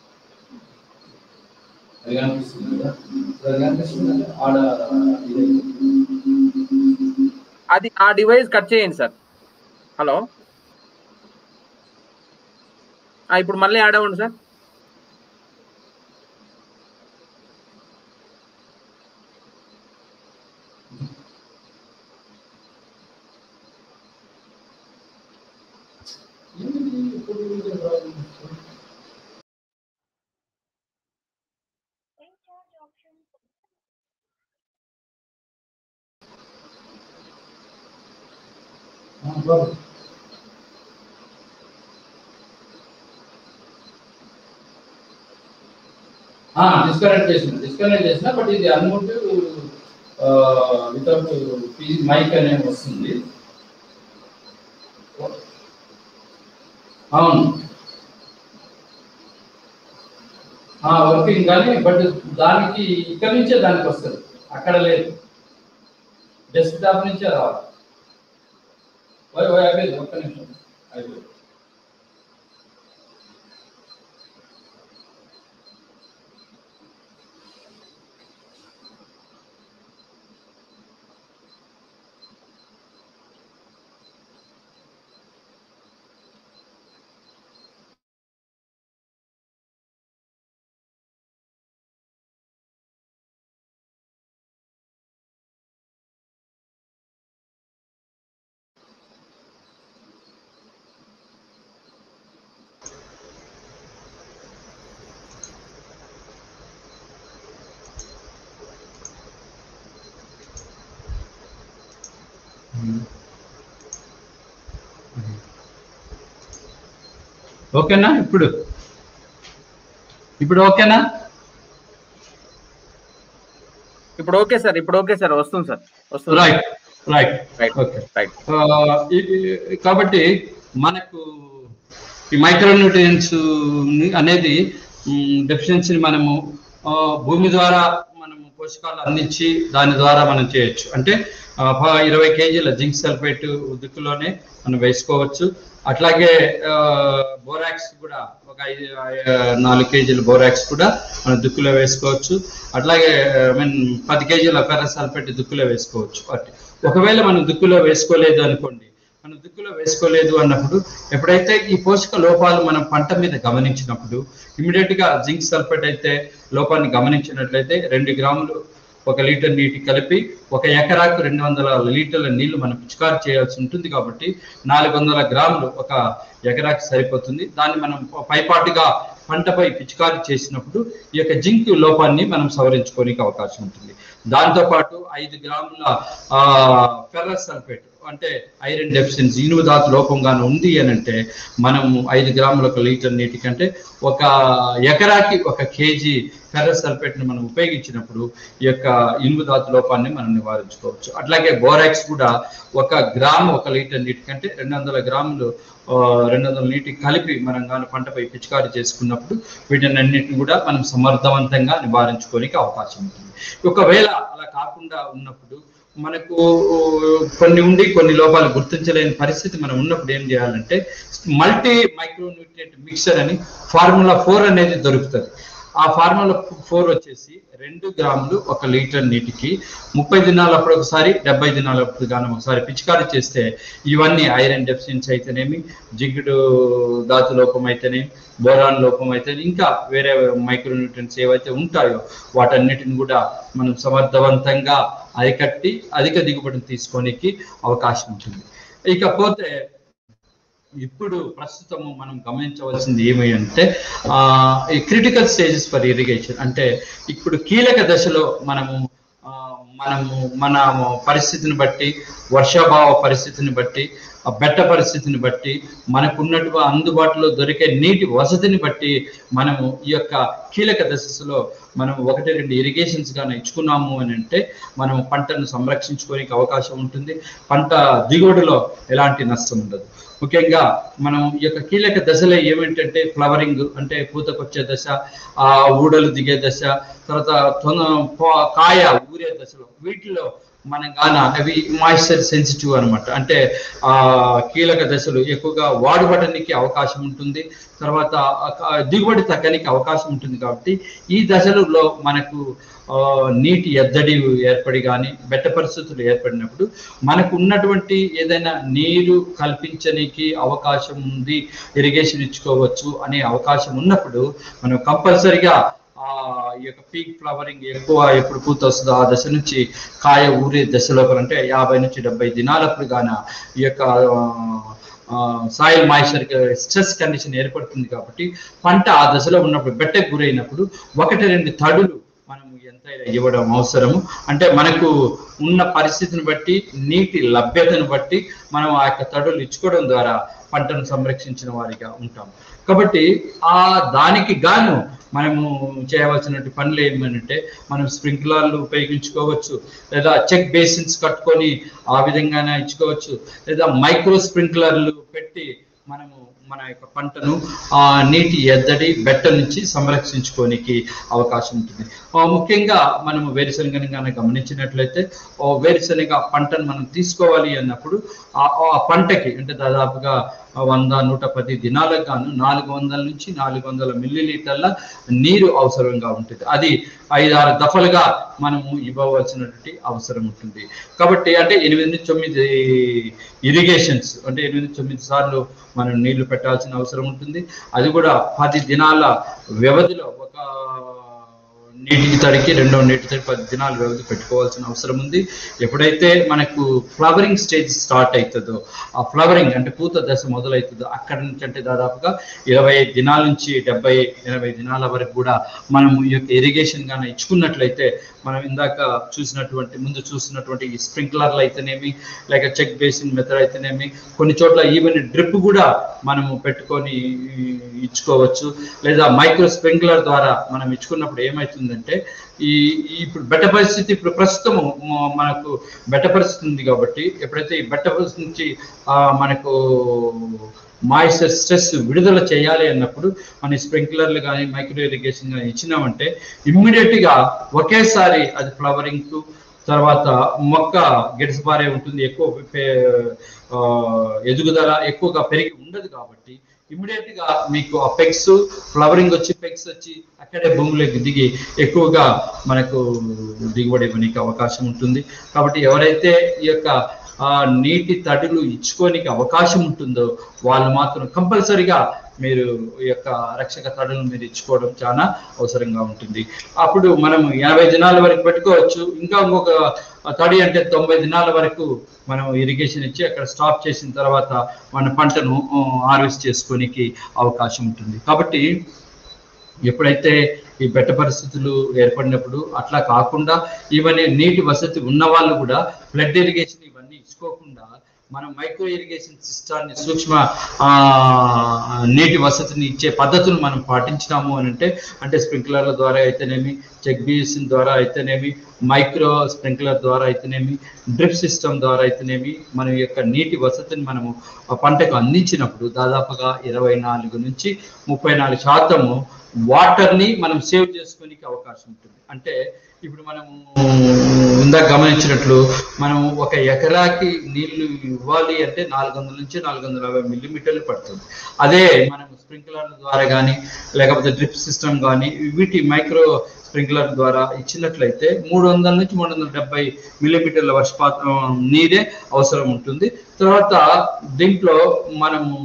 అది కనిపిస్తుంది కదా ఇప్పుడు అది కనిపిస్తుంది కదా? ఆడ ఇది. అది ఆ డివైస్ కట్ చేయండి సార్ హలో ఆ, ఇప్పుడు మళ్ళీ యాడ్ అవ్వండి సార్ ఏంది ఇప్పుడు ఇది ప్రాబ్లం? ఆ, బాబు. డిస్కనెక్ట్ చేసిన డిస్కనెక్ట్ చేసిన బట్ ఇది అన్మోట్ వితౌట్ మైక్ అనేది వస్తుంది అవును వర్కింగ్ కానీ బట్ దానికి ఇక్కడ నుంచే దానికి వస్తుంది అక్కడ లేదు డెస్క్టాప్ నుంచే రావాలి ఓయ్ ఓయ్ అయిపోయింది ఒక్క నిమిషం అయిపోయింది ఓకేనా ఇప్పుడు ఇప్పుడు ఓకేనా ఇప్పుడు ఓకే సార్ ఇప్పుడు ఓకే సార్ వస్తుంది సార్ వస్తుంది right right right okay right కాబట్టి మనకు ఈ మైక్రోన్యూట్రియన్స్ అనేది డెఫిషియన్సీని మనము ఆ, భూమి ద్వారా మనము పోషకాలు అందించి దాని ద్వారా మనం చేయొచ్చు అంటే ఆ, ప- ఇరవై కేజీల జింక్ సల్ఫేట్ దిక్కులోనే మనం వేసుకోవచ్చు అట్లాగే బోరాక్స్ కూడా ఒక ఐదు ఆ, నాలుగు కేజీల బోరాక్స్ కూడా మనం దుక్కులో వేసుకోవచ్చు అట్లాగే ఐ మీన్ పది కేజీల ఫెరస్ సల్ఫేట్ దుక్కులో వేసుకోవచ్చు వాటి ఒకవేళ మనం దుక్కులో వేసుకోలేదు అనుకోండి మనం దుక్కులో వేసుకోలేదు అన్నప్పుడు ఎప్పుడైతే ఈ పోషక లోపాలు మనం పంట మీద గమనించినప్పుడు ఇమీడియట్ గా జింక్ సల్ఫేట్ అయితే లోపాన్ని గమనించినట్లయితే రెండు గ్రాములు ఒక లీటర్ నీటి కలిపి ఒక ఎకరాకు రెండు వందల లీటర్ల నీళ్లు మనం పిచికారి చేయాల్సి ఉంటుంది కాబట్టి నాలుగు వందల గ్రాములు ఒక ఎకరాకి సరిపోతుంది దాన్ని మనం పైపాటుగా పంటపై పిచికారి చేసినప్పుడు ఈ యొక్క జింక్ లోపాన్ని మనం సవరించుకోనికి అవకాశం ఉంటుంది దాంతో పాటు ఐదు గ్రాముల ఆ ఫెర్రస్ సల్ఫేట్ అంటే ఐరన్ డెఫిషియన్సీ ఇనుము ధాతు లోపంగానే ఉంది అని అంటే మనము ఐదు గ్రాముల ఒక లీటర్ నీటి కంటే ఒక ఎకరాకి ఒక కేజీ ఫెర్రస్ సల్ఫేట్ ని మనం ఉపయోగించినప్పుడు ఈ యొక్క ఇనుము ధాతు లోపాన్ని మనం నివారించుకోవచ్చు అట్లాగే బోరాక్స్ కూడా ఒక గ్రాము ఒక లీటర్ నీటి కంటే రెండు వందల గ్రాములు ఆ, రెండు వందల నీటి కలిపి మనం కానీ పంటపై పిచికారి చేసుకున్నప్పుడు వీటిని అన్నిటిని కూడా మనం సమర్థవంతంగా నివారించుకోనికి అవకాశం ఉంటుంది ఒకవేళ అలా కాకుండా ఉన్నప్పుడు మనకు కొన్ని ఉండి కొన్ని లోపాలు గుర్తించలేని పరిస్థితి మనం ఉన్నప్పుడు ఏం చేయాలంటే మల్టీ మైక్రోన్యూట్రియంట్ మిక్సర్ అని ఫార్ములా ఫోర్ అనేది దొరుకుతుంది ఆ ఫార్ములా ఫోర్ వచ్చేసి రెండు గ్రాములు ఒక లీటర్ నీటికి ముప్పై దినాలప్పుడు ఒకసారి డెబ్బై దినాలప్పుడు గాను ఒకసారి పిచికారీ చేస్తే ఇవన్నీ ఐరన్ డెఫిషియన్సీ అయితేనేమి జిగుడు ధాతు లోపం అయితేనేమి బోరాన్ లోపం అయితే ఇంకా వేరే మైక్రోన్యూట్రియన్స్ ఏవైతే ఉంటాయో వాటన్నిటిని కూడా మనం సమర్థవంతంగా అరికట్టి అధిక దిగుబడిని తీసుకోనికి అవకాశం ఉంటుంది ఇకపోతే ఇప్పుడు ప్రస్తుతము మనం గమనించవలసింది ఏమి అంటే ఆ ఈ క్రిటికల్ స్టేజెస్ ఫర్ ఇరిగేషన్ అంటే ఇప్పుడు కీలక దశలో మనము ఆ, మనము మన పరిస్థితిని బట్టి వర్షాభావ పరిస్థితిని బట్టి ఆ బెట్ట పరిస్థితిని బట్టి మనకు ఉన్నట్టు అందుబాటులో దొరికే నీటి వసతిని బట్టి మనము ఈ యొక్క కీలక దశలో మనం ఒకటి రెండు ఇరిగేషన్స్ గానే ఇచ్చుకున్నాము అని అంటే మనం పంటను సంరక్షించుకోనికి అవకాశం ఉంటుంది పంట దిగుబడిలో ఎలాంటి నష్టం ఉండదు ముఖ్యంగా మనం ఈ యొక్క కీలక దశలో ఏమిటంటే ఫ్లవరింగ్ అంటే పూతకొచ్చే దశ ఆ ఊడలు దిగే దశ తర్వాత తొన పో- కాయ ఊరే దశలో వీటిలో మనం గాన అవి మాయిశ్చర్ సెన్సిటివ్ అన్నమాట అంటే ఆ కీలక దశలు ఎక్కువగా వాడుబడడానికి అవకాశం ఉంటుంది తర్వాత ఆ క- దిగుబడి తగ్గనికి అవకాశం ఉంటుంది కాబట్టి ఈ దశలలో మనకు ఆ, నీటి ఎద్దడి ఏర్పడి కానీ బెట్ట పరిస్థితులు ఏర్పడినప్పుడు మనకు ఉన్నటువంటి ఏదైనా నీరు కల్పించడానికి అవకాశం ఉంది ఇరిగేషన్ ఇచ్చుకోవచ్చు అనే అవకాశం ఉన్నప్పుడు మనం కంపల్సరిగా ఆ ఈ యొక్క పీక్ ఫ్లవరింగ్ ఎక్కువ ఎప్పుడు పూత వస్తుందో ఆ దశ నుంచి కాయ ఊరే దశ లోపల అంటే యాభై నుంచి డెబ్బై దినాలప్పుడు గాన ఈ యొక్క సాయిల్ మాయిశ్చర్ స్ట్రెస్ కండిషన్ ఏర్పడుతుంది కాబట్టి పంట ఆ దశలో ఉన్నప్పుడు బెట్టకు గురైనప్పుడు ఒకటి రెండు తడులు మనం ఎంతైనా ఇవ్వడం అవసరము అంటే మనకు ఉన్న పరిస్థితిని బట్టి నీటి లభ్యతను బట్టి మనం ఆ యొక్క తడులు ఇచ్చుకోవడం ద్వారా పంటను సంరక్షించిన వారిగా ఉంటాం కాబట్టి ఆ దానికి గాను మనము చేయవలసిన పనులు ఏమంటే మనం స్ప్రింక్లర్లు ఉపయోగించుకోవచ్చు లేదా చెక్ బేసిన్స్ కట్టుకొని ఆ విధంగానే ఇచ్చుకోవచ్చు లేదా మైక్రో స్ప్రింక్లర్లు పెట్టి మనము మన యొక్క పంటను ఆ నీటి ఎద్దడి బెట్ట నుంచి సంరక్షించుకోనికి అవకాశం ఉంటుంది ఆ, ముఖ్యంగా మనము వేరుశనగని కనుక గమనించినట్లయితే ఓ వేరుశనగ పంటను మనం తీసుకోవాలి అన్నప్పుడు ఆ ఆ పంటకి అంటే దాదాపుగా వంద నూట పది దినాలకు గాను నాలుగు వందల నుంచి నాలుగు వందల మిల్లీ లీటర్ల నీరు అవసరంగా ఉంటుంది అది ఐదారు దఫలుగా మనము ఇవ్వవలసినటువంటి అవసరం ఉంటుంది కాబట్టి అంటే ఎనిమిది నుంచి తొమ్మిది ఇరిగేషన్స్ అంటే ఎనిమిది తొమ్మిది సార్లు మనం నీళ్లు పెట్టాల్సిన అవసరం ఉంటుంది అది కూడా పది దినాల వ్యవధిలో ఒక నీటికి తడికి రెండో నీటి తడి పది దినాల వ్యవధి పెట్టుకోవాల్సిన అవసరం ఉంది ఎప్పుడైతే మనకు ఫ్లవరింగ్ స్టేజ్ స్టార్ట్ అవుతుందో ఆ ఫ్లవరింగ్ అంటే పూత దశ మొదలవుతుందో అక్కడి నుంచి అంటే దాదాపుగా ఇరవై ఐదు దినాల నుంచి డెబ్బై ఎనభై దినాల వరకు కూడా మనం ఈ యొక్క ఇరిగేషన్ గాన ఇచ్చుకున్నట్లయితే మనం ఇందాక చూసినటువంటి ముందు చూసినటువంటి ఈ స్ప్రింక్లర్లు అయితేనేమి లేక చెక్ బేసిన్ మెథడ్ అయితేనేమి కొన్ని చోట్ల ఈవెన్ డ్రిప్ కూడా మనము పెట్టుకొని ఇచ్చుకోవచ్చు లేదా మైక్రో స్ప్రింక్లర్ ద్వారా మనం ఇచ్చుకున్నప్పుడు ఏమవుతుందంటే ఈ ఈ ఇప్పుడు బెట్ట పరిస్థితి ఇప్పుడు ప్రస్తుతం మనకు బెట్ట పరిస్థితి ఉంది కాబట్టి ఎప్పుడైతే ఈ బెట్ట పరిస్థితి నుంచి ఆ, మనకు మాయిశ్చర్ స్ట్రెస్ విడుదల చేయాలి అన్నప్పుడు మన స్ప్రింక్లర్లు కానీ మైక్రో ఇరిగేషన్ కానీ ఇచ్చినామంటే ఇమ్మీడియట్ గా ఒకేసారి అది ఫ్లవరింగ్ కు తర్వాత మొక్క గిడసబారే ఉంటుంది ఎక్కువ పే- ఆ, ఎదుగుదల ఎక్కువగా పెరిగి ఉండదు కాబట్టి ఇమ్మీడియట్ గా మీకు ఆ పెగ్స్ ఫ్లవరింగ్ వచ్చి పెగ్స్ వచ్చి అక్కడే భూమిలోకి దిగి ఎక్కువగా మనకు దిగుబడి ఇవ్వడానికి అవకాశం ఉంటుంది కాబట్టి ఎవరైతే ఈ యొక్క ఆ నీటి తడులు ఇచ్చుకోనికి అవకాశం ఉంటుందో వాళ్ళు మాత్రం కంపల్సరిగా మీరు ఈ యొక్క రక్షక తడులను మీరు ఇచ్చుకోవడం చాలా అవసరంగా ఉంటుంది అప్పుడు మనం ఎనభై దినాల వరకు పెట్టుకోవచ్చు ఇంకా ఇంకొక తడి అంటే తొంభై దినాల వరకు మనం ఇరిగేషన్ ఇచ్చి అక్కడ స్టాప్ చేసిన తర్వాత మన పంటను హార్వెస్ట్ చేసుకోనికి అవకాశం ఉంటుంది కాబట్టి ఎప్పుడైతే ఈ బెట్ట పరిస్థితులు ఏర్పడినప్పుడు అట్లా కాకుండా ఇవన్నీ నీటి వసతి ఉన్న వాళ్ళు కూడా ఫ్లడ్ ఇరిగేషన్ ఇవన్నీ ఇచ్చుకోకుండా మనం మైక్రో ఇరిగేషన్ సిస్టాన్ని సూక్ష్మ ఆ, నీటి వసతిని ఇచ్చే పద్ధతులు మనం పాటించినాము అని అంటే అంటే స్ప్రింక్లర్ల ద్వారా అయితేనేమి చెక్ బీసిన్ ద్వారా అయితేనేమి మైక్రో స్ప్రింక్లర్ ద్వారా అయితేనేమి డ్రిప్ సిస్టమ్ ద్వారా అయితేనేమి మన యొక్క నీటి వసతిని మనము ఆ పంటకు అందించినప్పుడు దాదాపుగా ఇరవై నాలుగు నుంచి ముప్పై నాలుగు శాతము వాటర్ ని మనం సేవ్ చేసుకోనికి అవకాశం ఉంటుంది అంటే ఇప్పుడు మనము ఇందాక గమనించినట్లు మనం ఒక ఎకరాకి నీళ్లు ఇవ్వాలి అంటే నాలుగు వందల నుంచి నాలుగు వందల యాభై మిల్లీమీటర్లు పడుతుంది అదే మనం స్ప్రింక్లర్ల ద్వారా కానీ లేకపోతే డ్రిప్ సిస్టమ్ కానీ వీటి మైక్రో స్ప్రింక్లర్ ద్వారా ఇచ్చినట్లయితే మూడు వందల నుంచి మూడు వందల డెబ్బై మిల్లీమీటర్ల వర్షపాతం నీరే అవసరం ఉంటుంది తర్వాత దీంట్లో మనము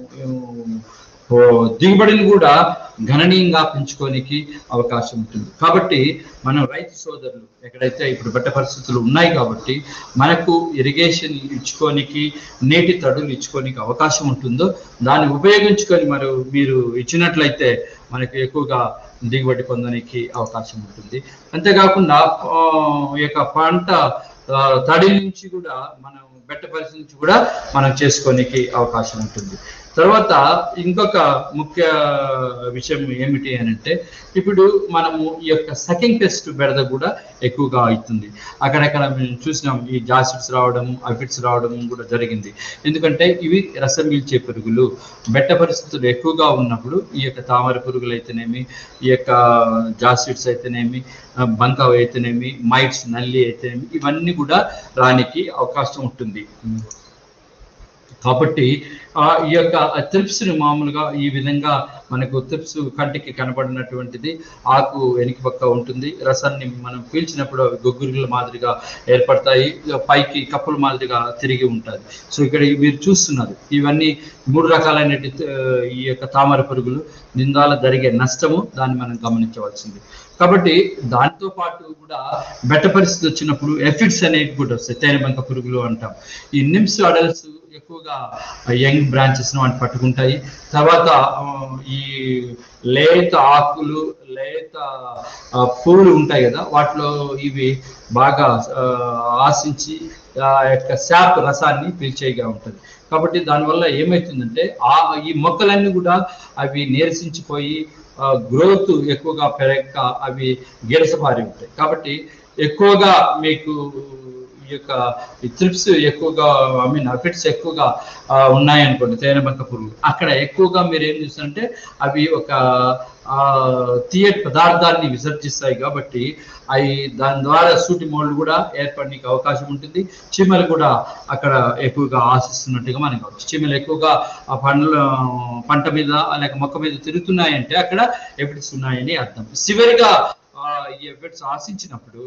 ఓ దిగుబడిని కూడా గణనీయంగా పెంచుకోనికి అవకాశం ఉంటుంది కాబట్టి మనం రైతు సోదరులు ఎక్కడైతే ఇప్పుడు బట్ట పరిస్థితులు ఉన్నాయి కాబట్టి మనకు ఇరిగేషన్ ఇచ్చుకోనికి నీటి తడులు ఇచ్చుకోనికి అవకాశం ఉంటుందో దాన్ని ఉపయోగించుకొని మరి మీరు ఇచ్చినట్లయితే మనకు ఎక్కువగా దిగుబడి పొందడానికి అవకాశం ఉంటుంది అంతేకాకుండా ఆ, ఈ యొక్క పంట ఆ, తడి నుంచి కూడా మనం బెట్ట పరిస్థితి నుంచి కూడా మనం చేసుకోనికి అవకాశం ఉంటుంది తర్వాత ఇంకొక ముఖ్య విషయం ఏమిటి అని అంటే ఇప్పుడు మనము ఈ యొక్క సెకండ్ టెస్ట్ బెడద కూడా ఎక్కువగా అవుతుంది అక్కడక్కడ మేము చూసినాం ఈ జాసిడ్స్ రావడం అఫిడ్స్ రావడం కూడా జరిగింది ఎందుకంటే ఇవి రసం పీల్చే పురుగులు బెట్ట పరిస్థితులు ఎక్కువగా ఉన్నప్పుడు ఈ యొక్క తామర పురుగులు అయితేనేమి ఈ యొక్క జాసిడ్స్ అయితేనేమి ఆ, బంక అయితేనేమి మైట్స్ నల్లి అయితేనేమి ఇవన్నీ కూడా రానికి అవకాశం ఉంటుంది కాబట్టి ఆ ఈ యొక్క త్రిప్స్ ని మామూలుగా ఈ విధంగా మనకు త్రిప్స్ కంటికి కనబడినటువంటిది ఆకు వెనుక పక్క ఉంటుంది రసాన్ని మనం పీల్చినప్పుడు అవి గొగ్గురుల మాదిరిగా ఏర్పడతాయి ఇక పైకి కప్పుల మాదిరిగా తిరిగి ఉంటుంది సో ఇక్కడ మీరు చూస్తున్నారు ఇవన్నీ మూడు రకాలైన ఈ యొక్క తామర పురుగులు నిందాల జరిగే నష్టము దాన్ని మనం గమనించవలసింది కాబట్టి దాంతో పాటు కూడా బెట్ట పరిస్థితి వచ్చినప్పుడు ఎఫిడ్స్ అనేవి కూడా వస్తాయి తేనె బంక పురుగులు అంటాం ఈ నిమ్స్ అడల్ట్స్ ఎక్కువగా యంగ్ బ్రాంచెస్ వాటి పట్టుకుంటాయి తర్వాత ఆ, ఈ లేత ఆకులు లేత ఆ, పూలు ఉంటాయి కదా వాటిలో ఇవి బాగా ఆ, ఆశించి ఆ యొక్క శాప్ రసాన్ని పీల్చేయగా ఉంటుంది కాబట్టి దానివల్ల ఏమవుతుందంటే ఆ ఈ మొక్కలన్నీ కూడా అవి నీరసించిపోయి గ్రోత్ ఎక్కువగా పెరగక అవి గిరసబారి ఉంటాయి కాబట్టి ఎక్కువగా మీకు ఈ యొక్క త్రిప్స్ ఎక్కువగా ఐ మీన్ అఫిట్స్ ఎక్కువగా ఆ, ఉన్నాయనుకోండి తేనెబంక పురుగులు అక్కడ ఎక్కువగా మీరు ఏం చేస్తారంటే అవి ఒక ఆ, తీయటి పదార్థాన్ని విసర్జిస్తాయి కాబట్టి అవి దాని ద్వారా సూటి మోళ్ళు కూడా ఏర్పడడానికి అవకాశం ఉంటుంది చీమలు కూడా అక్కడ ఎక్కువగా ఆశిస్తున్నట్టుగా మనకి కావచ్చు చీమలు ఎక్కువగా ఆ పండ్ల పంట మీద లేక మొక్క మీద తిరుగుతున్నాయంటే అక్కడ ఎఫిట్స్ ఉన్నాయని అర్థం చివరిగా ఆ, ఈ ఎఫిట్స్ ఆశించినప్పుడు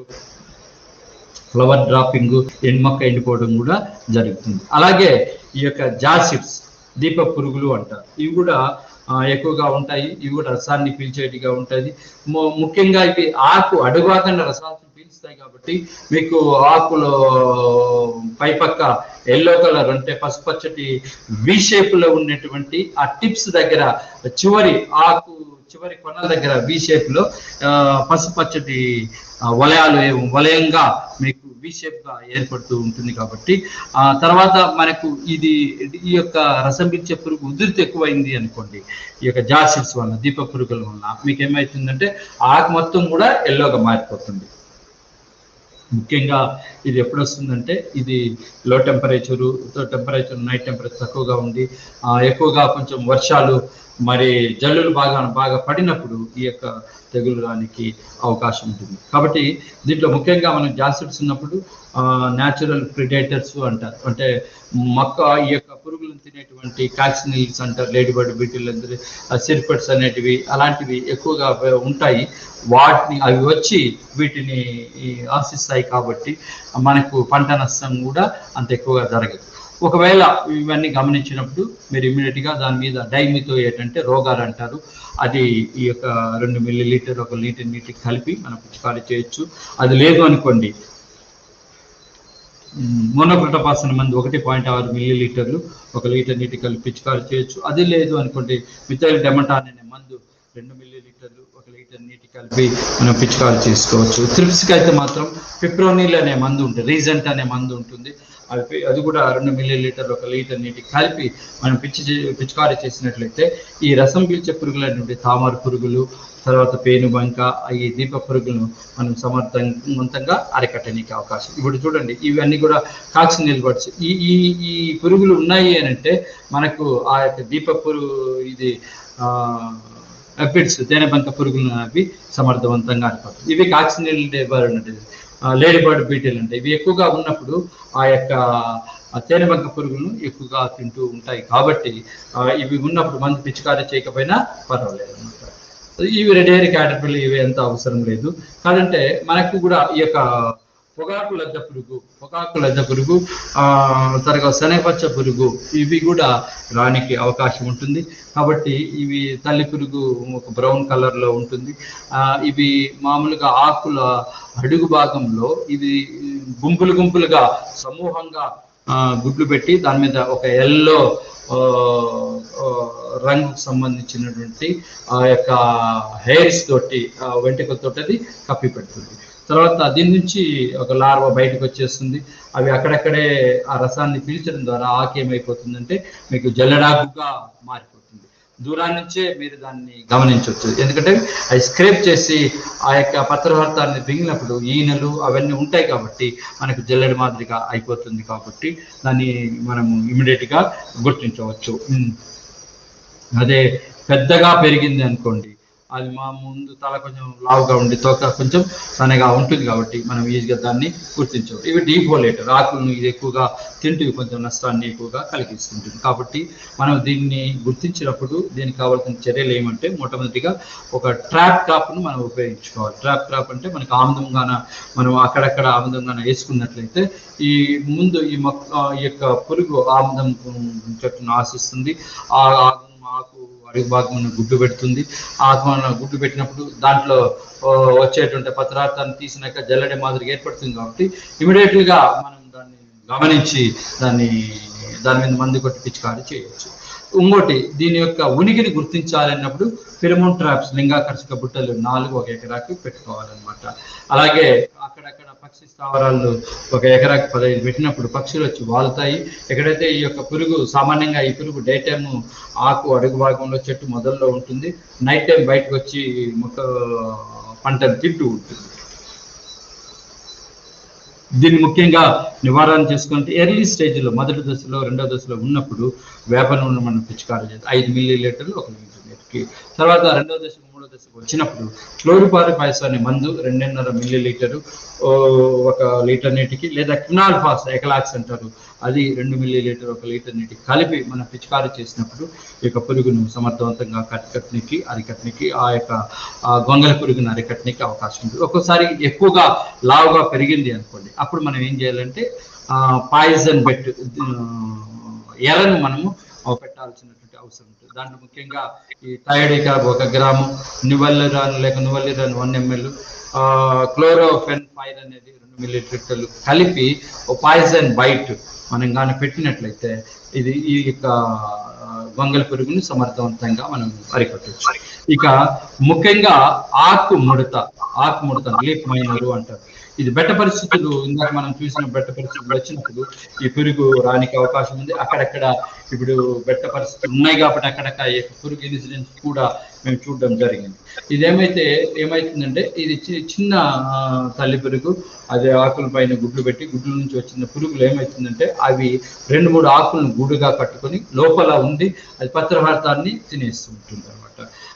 ఫ్లవర్ డ్రాపింగ్ ఎండుమొక్క ఎండిపోవడం కూడా జరుగుతుంది అలాగే ఈ యొక్క జాసిప్స్ దీప పురుగులు అంటారు ఇవి కూడా ఆ, ఎక్కువగా ఉంటాయి ఇవి కూడా రసాన్ని పీల్చేటిగా ఉంటుంది ము- ముఖ్యంగా ఇవి ఆకు అడుగువాకుండా రసాన్ని పీల్చుతాయి కాబట్టి మీకు ఆకులో పైపక్క ఎల్లో కలర్ అంటే పసుపచ్చటి వి షేప్ లో ఉన్నటువంటి ఆ టిప్స్ దగ్గర చివరి ఆకు చివరి కొనల దగ్గర వి షేప్ లో ఆ, పసుపచ్చటి ఆ, వలయాలు ఏ- వలయంగా మీకు వి షేప్ గా ఏర్పడుతూ ఉంటుంది కాబట్టి ఆ తర్వాత మనకు ఇది ఈ యొక్క రసం పీల్చే పురుగు ఉధృతి ఎక్కువైంది అనుకోండి ఈ యొక్క జాసిడ్స్ వల్ల దీప పురుగుల వల్ల మీకు ఏమవుతుందంటే ఆకు మొత్తం కూడా ఎల్లోగా మారిపోతుంది ముఖ్యంగా ఇది ఎప్పుడు వస్తుందంటే ఇది లో టెంపరేచరు టెంపరేచర్ నైట్ టెంపరేచర్ తక్కువగా ఉండి ఆ, ఎక్కువగా కొంచెం వర్షాలు మరి జల్లులు బాగా బాగా పడినప్పుడు ఈ యొక్క తెగులు రానికి అవకాశం ఉంటుంది కాబట్టి దీంట్లో ముఖ్యంగా మనం జాసిడ్స్ ఉన్నప్పుడు న్యాచురల్ ప్రిడేటర్స్ అంటారు అంటే మొక్క ఈ యొక్క పురుగులను తినేటువంటి కాక్సినిల్స్ అంటారు లేడీ బర్డ్ బీటిల్ సిర్పెట్స్ అనేటివి అలాంటివి ఎక్కువగా ఉంటాయి వాటిని అవి వచ్చి వీటిని ఈ ఆశిస్తాయి కాబట్టి మనకు పంట నష్టం కూడా అంత ఎక్కువగా జరగదు ఒకవేళ ఇవన్నీ గమనించినప్పుడు మీరు ఇమీడియట్ గా దాని మీద డైమితో ఏంటంటే రోగాలు అంటారు అది ఈ యొక్క రెండు మిల్లీ లీటర్ ఒక లీటర్ నీటికి కలిపి మనం పిచికారీ చేయొచ్చు అది లేదు అనుకోండి మోనోక్రోటోపాసన మందు ఒకటి పాయింట్ ఆరు మిల్లీ లీటర్లు ఒక లీటర్ నీటి కలిపి పిచికారీ చేయొచ్చు అది లేదు అనుకోండి మిథైల్ డెమటాన్ అనే మందు రెండు మిల్లీ లీటర్లు ఒక లీటర్ నీటి కలిపి మనం పిచికారీ చేసుకోవచ్చు త్రిప్స్కి అయితే మాత్రం పిప్రోనిల్ అనే మందు ఉంటుంది రీజెంట్ అనే మందు ఉంటుంది అది పి- అది కూడా రెండు మిల్లీ లీటర్లు ఒక లీటర్ నీటి కలిపి మనం పిచ్చి చే- పిచికారీ చేసినట్లయితే ఈ రసం పీల్చే పురుగులైనటువంటి తామర పురుగులు తర్వాత పేనుబంక ఈ దీప పురుగులను మనం సమర్థవంతంగా అరికట్టడానికి అవకాశం ఇప్పుడు చూడండి ఇవన్నీ కూడా కాక్సినిల్ బర్డ్స్ ఈ ఈ ఈ పురుగులు ఉన్నాయి అని అంటే మనకు ఆ యొక్క దీప పురుగు ఇది ఆ ఎపిడ్స్ తేనెబంక పురుగులను అవి సమర్థవంతంగా అరికట్టాలి ఇవి కాక్సినిల్ డేబర్ అనేది లేడీ బర్డ్ బీటిల్ అంటే ఇవి ఎక్కువగా ఉన్నప్పుడు ఆ యొక్క ఆ తేనెబంక పురుగులను ఎక్కువగా తింటూ ఉంటాయి కాబట్టి ఆ, ఇవి ఉన్నప్పుడు మందు పిచికారీ చేయకపోయినా పర్వాలేదు అన్నమాట ఇవి రెడేరి క్యాటర్పిల్ ఇవి ఎంత అవసరం లేదు కాదంటే మనకు కూడా ఈ యొక్క పొగాకు లద్ద పురుగు పొగాకు లద్ద పురుగు ఆ తర్వాత శనగపచ్చ పురుగు ఇవి కూడా రానికి అవకాశం ఉంటుంది కాబట్టి ఇవి తల్లి పురుగు ఒక బ్రౌన్ కలర్ లో ఉంటుంది ఆ ఇవి మామూలుగా ఆకుల అడుగు భాగంలో ఇది గుంపులు గుంపులుగా సమూహంగా ఆ, గుడ్లు పెట్టి దాని మీద ఒక ఎల్లో రంగుకు సంబంధించినటువంటి ఆ యొక్క హెయిర్స్ తోటి ఆ వెంట్రుకలతోటి అది కప్పి పెడుతుంది తర్వాత దీని నుంచి ఒక లార్వా బయటకు వచ్చేస్తుంది అవి అక్కడక్కడే ఆ రసాన్ని పీల్చడం ద్వారా ఆకు ఏమైపోతుందంటే మీకు జల్లడాకుగా మారిపోతుంది దూరాన్ని నుంచే మీరు దాన్ని గమనించవచ్చు ఎందుకంటే అవి స్క్రేప్ చేసి ఆ యొక్క పత్రవర్తాన్ని దిగినప్పుడు ఈనెలు అవన్నీ ఉంటాయి కాబట్టి మనకు జల్లెడ మాదిరిగా అయిపోతుంది కాబట్టి దాన్ని మనం ఇమీడియట్ గా గుర్తించవచ్చు ఉమ్. అదే పెద్దగా పెరిగింది అనుకోండి అది మా ముందు తల కొంచెం లావుగా ఉండి తోక కొంచెం సన్నగా ఉంటుంది కాబట్టి మనం ఈజీగా దాన్ని గుర్తించవచ్చు ఇవి డీఫోలేటర్ ఆకులను ఇది ఎక్కువగా తింటూ కొంచెం నష్టాన్ని ఎక్కువగా కలిగిస్తుంటుంది కాబట్టి మనం దీన్ని గుర్తించినప్పుడు దీనికి కావాల్సిన చర్యలు ఏమంటే మొట్టమొదటిగా ఒక ట్రాప్ ట్రాప్ను మనం ఉపయోగించుకోవాలి ట్రాప్ ట్రాప్ అంటే మనకు ఆముదంగాన మనం అక్కడక్కడ ఆముదంగాన వేసుకున్నట్లయితే ఈ ముందు ఈ మొక్క ఈ యొక్క పురుగు ఆముదం చెట్టును ఆశిస్తుంది ఆ ఆకు ఆకు అడుగు భాగం గుడ్డు పెడుతుంది ఆకు మన గుడ్డు పెట్టినప్పుడు దాంట్లో ఆ, వచ్చేటువంటి పత్రార్థాన్ని తీసినాక జల్లెడ మాదిరిగా ఏర్పడుతుంది కాబట్టి ఇమీడియట్ గా మనం దాన్ని గమనించి దాన్ని దాని మీద మందు కొట్టి పిచికారీ చేయవచ్చు ఇంకోటి దీని యొక్క ఉనికిని గుర్తించాలన్నప్పుడు ఫిరమోన్ ట్రాప్స్ లింగాకర్షక బుట్టలు నాలుగు ఒక ఎకరాకి పెట్టుకోవాలన్నమాట అలాగే అక్కడక్కడ పక్షి స్థావరాలు ఒక ఎకరాకి పదహైదు పెట్టినప్పుడు పక్షులు వచ్చి వాళ్తాయి ఎక్కడైతే ఈ యొక్క పురుగు సామాన్యంగా ఈ పురుగు డే టైమ్ ఆకు అడుగు భాగంలో చెట్టు మొదల్లో ఉంటుంది నైట్ టైం బయటకు వచ్చి మొక్క పంటను తింటూ ఉంటుంది దీన్ని ముఖ్యంగా నివారణ చేసుకుంటే ఎర్లీ స్టేజ్లో మొదటి దశలో రెండో దశలో ఉన్నప్పుడు వేప నూనె మనం పిచికారీ చేస్తాం ఐదు మిల్లీ లీటర్లు ఒక లీటర్ నీటికి తర్వాత రెండో దశ మూడో దశకు వచ్చినప్పుడు క్లోరిపారిఫైస్ అనే మందు రెండున్నర మిల్లీ లీటరు ఓ, ఒక లీటర్ నీటికి లేదా క్వినాల్ ఫాస్ ఎకలాక్స్ అంటారు అది రెండు మిల్లీ లీటర్ ఒక లీటర్ నీటికి కలిపి మనం పిచికారీ చేసినప్పుడు ఈ యొక్క పురుగును సమర్థవంతంగా కట్కట్నికి అరికట్నికి ఆ యొక్క ఆ గొంగల పురుగును అరికట్నికి అవకాశం ఉంది ఒక్కోసారి ఎక్కువగా లావుగా పెరిగింది అనుకోండి అప్పుడు మనం ఏం చేయాలంటే పాయిజన్ బెట్ ఎలను మనము ఆ, పెట్టాల్సినటువంటి అవసరం ఉంటుంది దాంట్లో ముఖ్యంగా ఈ థైడికా ఒక గ్రాము నివల్లిరాన్ లేక నువల్లిరాన్ వన్ ఎంఎల్ క్లోరోఫెన్ ఫైర్ అనేది రెండు మిల్లీలీటర్లు కలిపి ఓ పాయిజన్ బైట్ మనం కానీ పెట్టినట్లయితే ఇది ఈ యొక్క ఆ, గొంగళ పురుగుని సమర్థవంతంగా మనం అరికట్టవచ్చు ఇక ముఖ్యంగా ఆకు ముడత ఆకు ముడత లీప్ మైనరు అంటారు ఇది బెట్ట పరిస్థితులు ఇందాక మనం చూసిన బెట్ట పరిస్థితులు వచ్చినప్పుడు ఈ పురుగు రానికి అవకాశం ఉంది అక్కడక్కడ ఇప్పుడు బెట్ట పరిస్థితులు ఉన్నాయి కాబట్టి అక్కడక్కడ ఈ యొక్క పురుగు ఇన్సిడెంట్స్ కూడా మేము చూడడం జరిగింది ఇదేమైతే ఏమైతుందంటే ఇది చి- చిన్న ఆ, తల్లి పురుగు అది ఆకుల పైన గుడ్లు పెట్టి గుడ్ల నుంచి వచ్చిన పురుగులు ఏమవుతుందంటే అవి రెండు మూడు ఆకులను గూడుగా కట్టుకొని లోపల ఉంది అది పత్రహార్థాన్ని తినేస్తూ ఉంటుంది అనమాట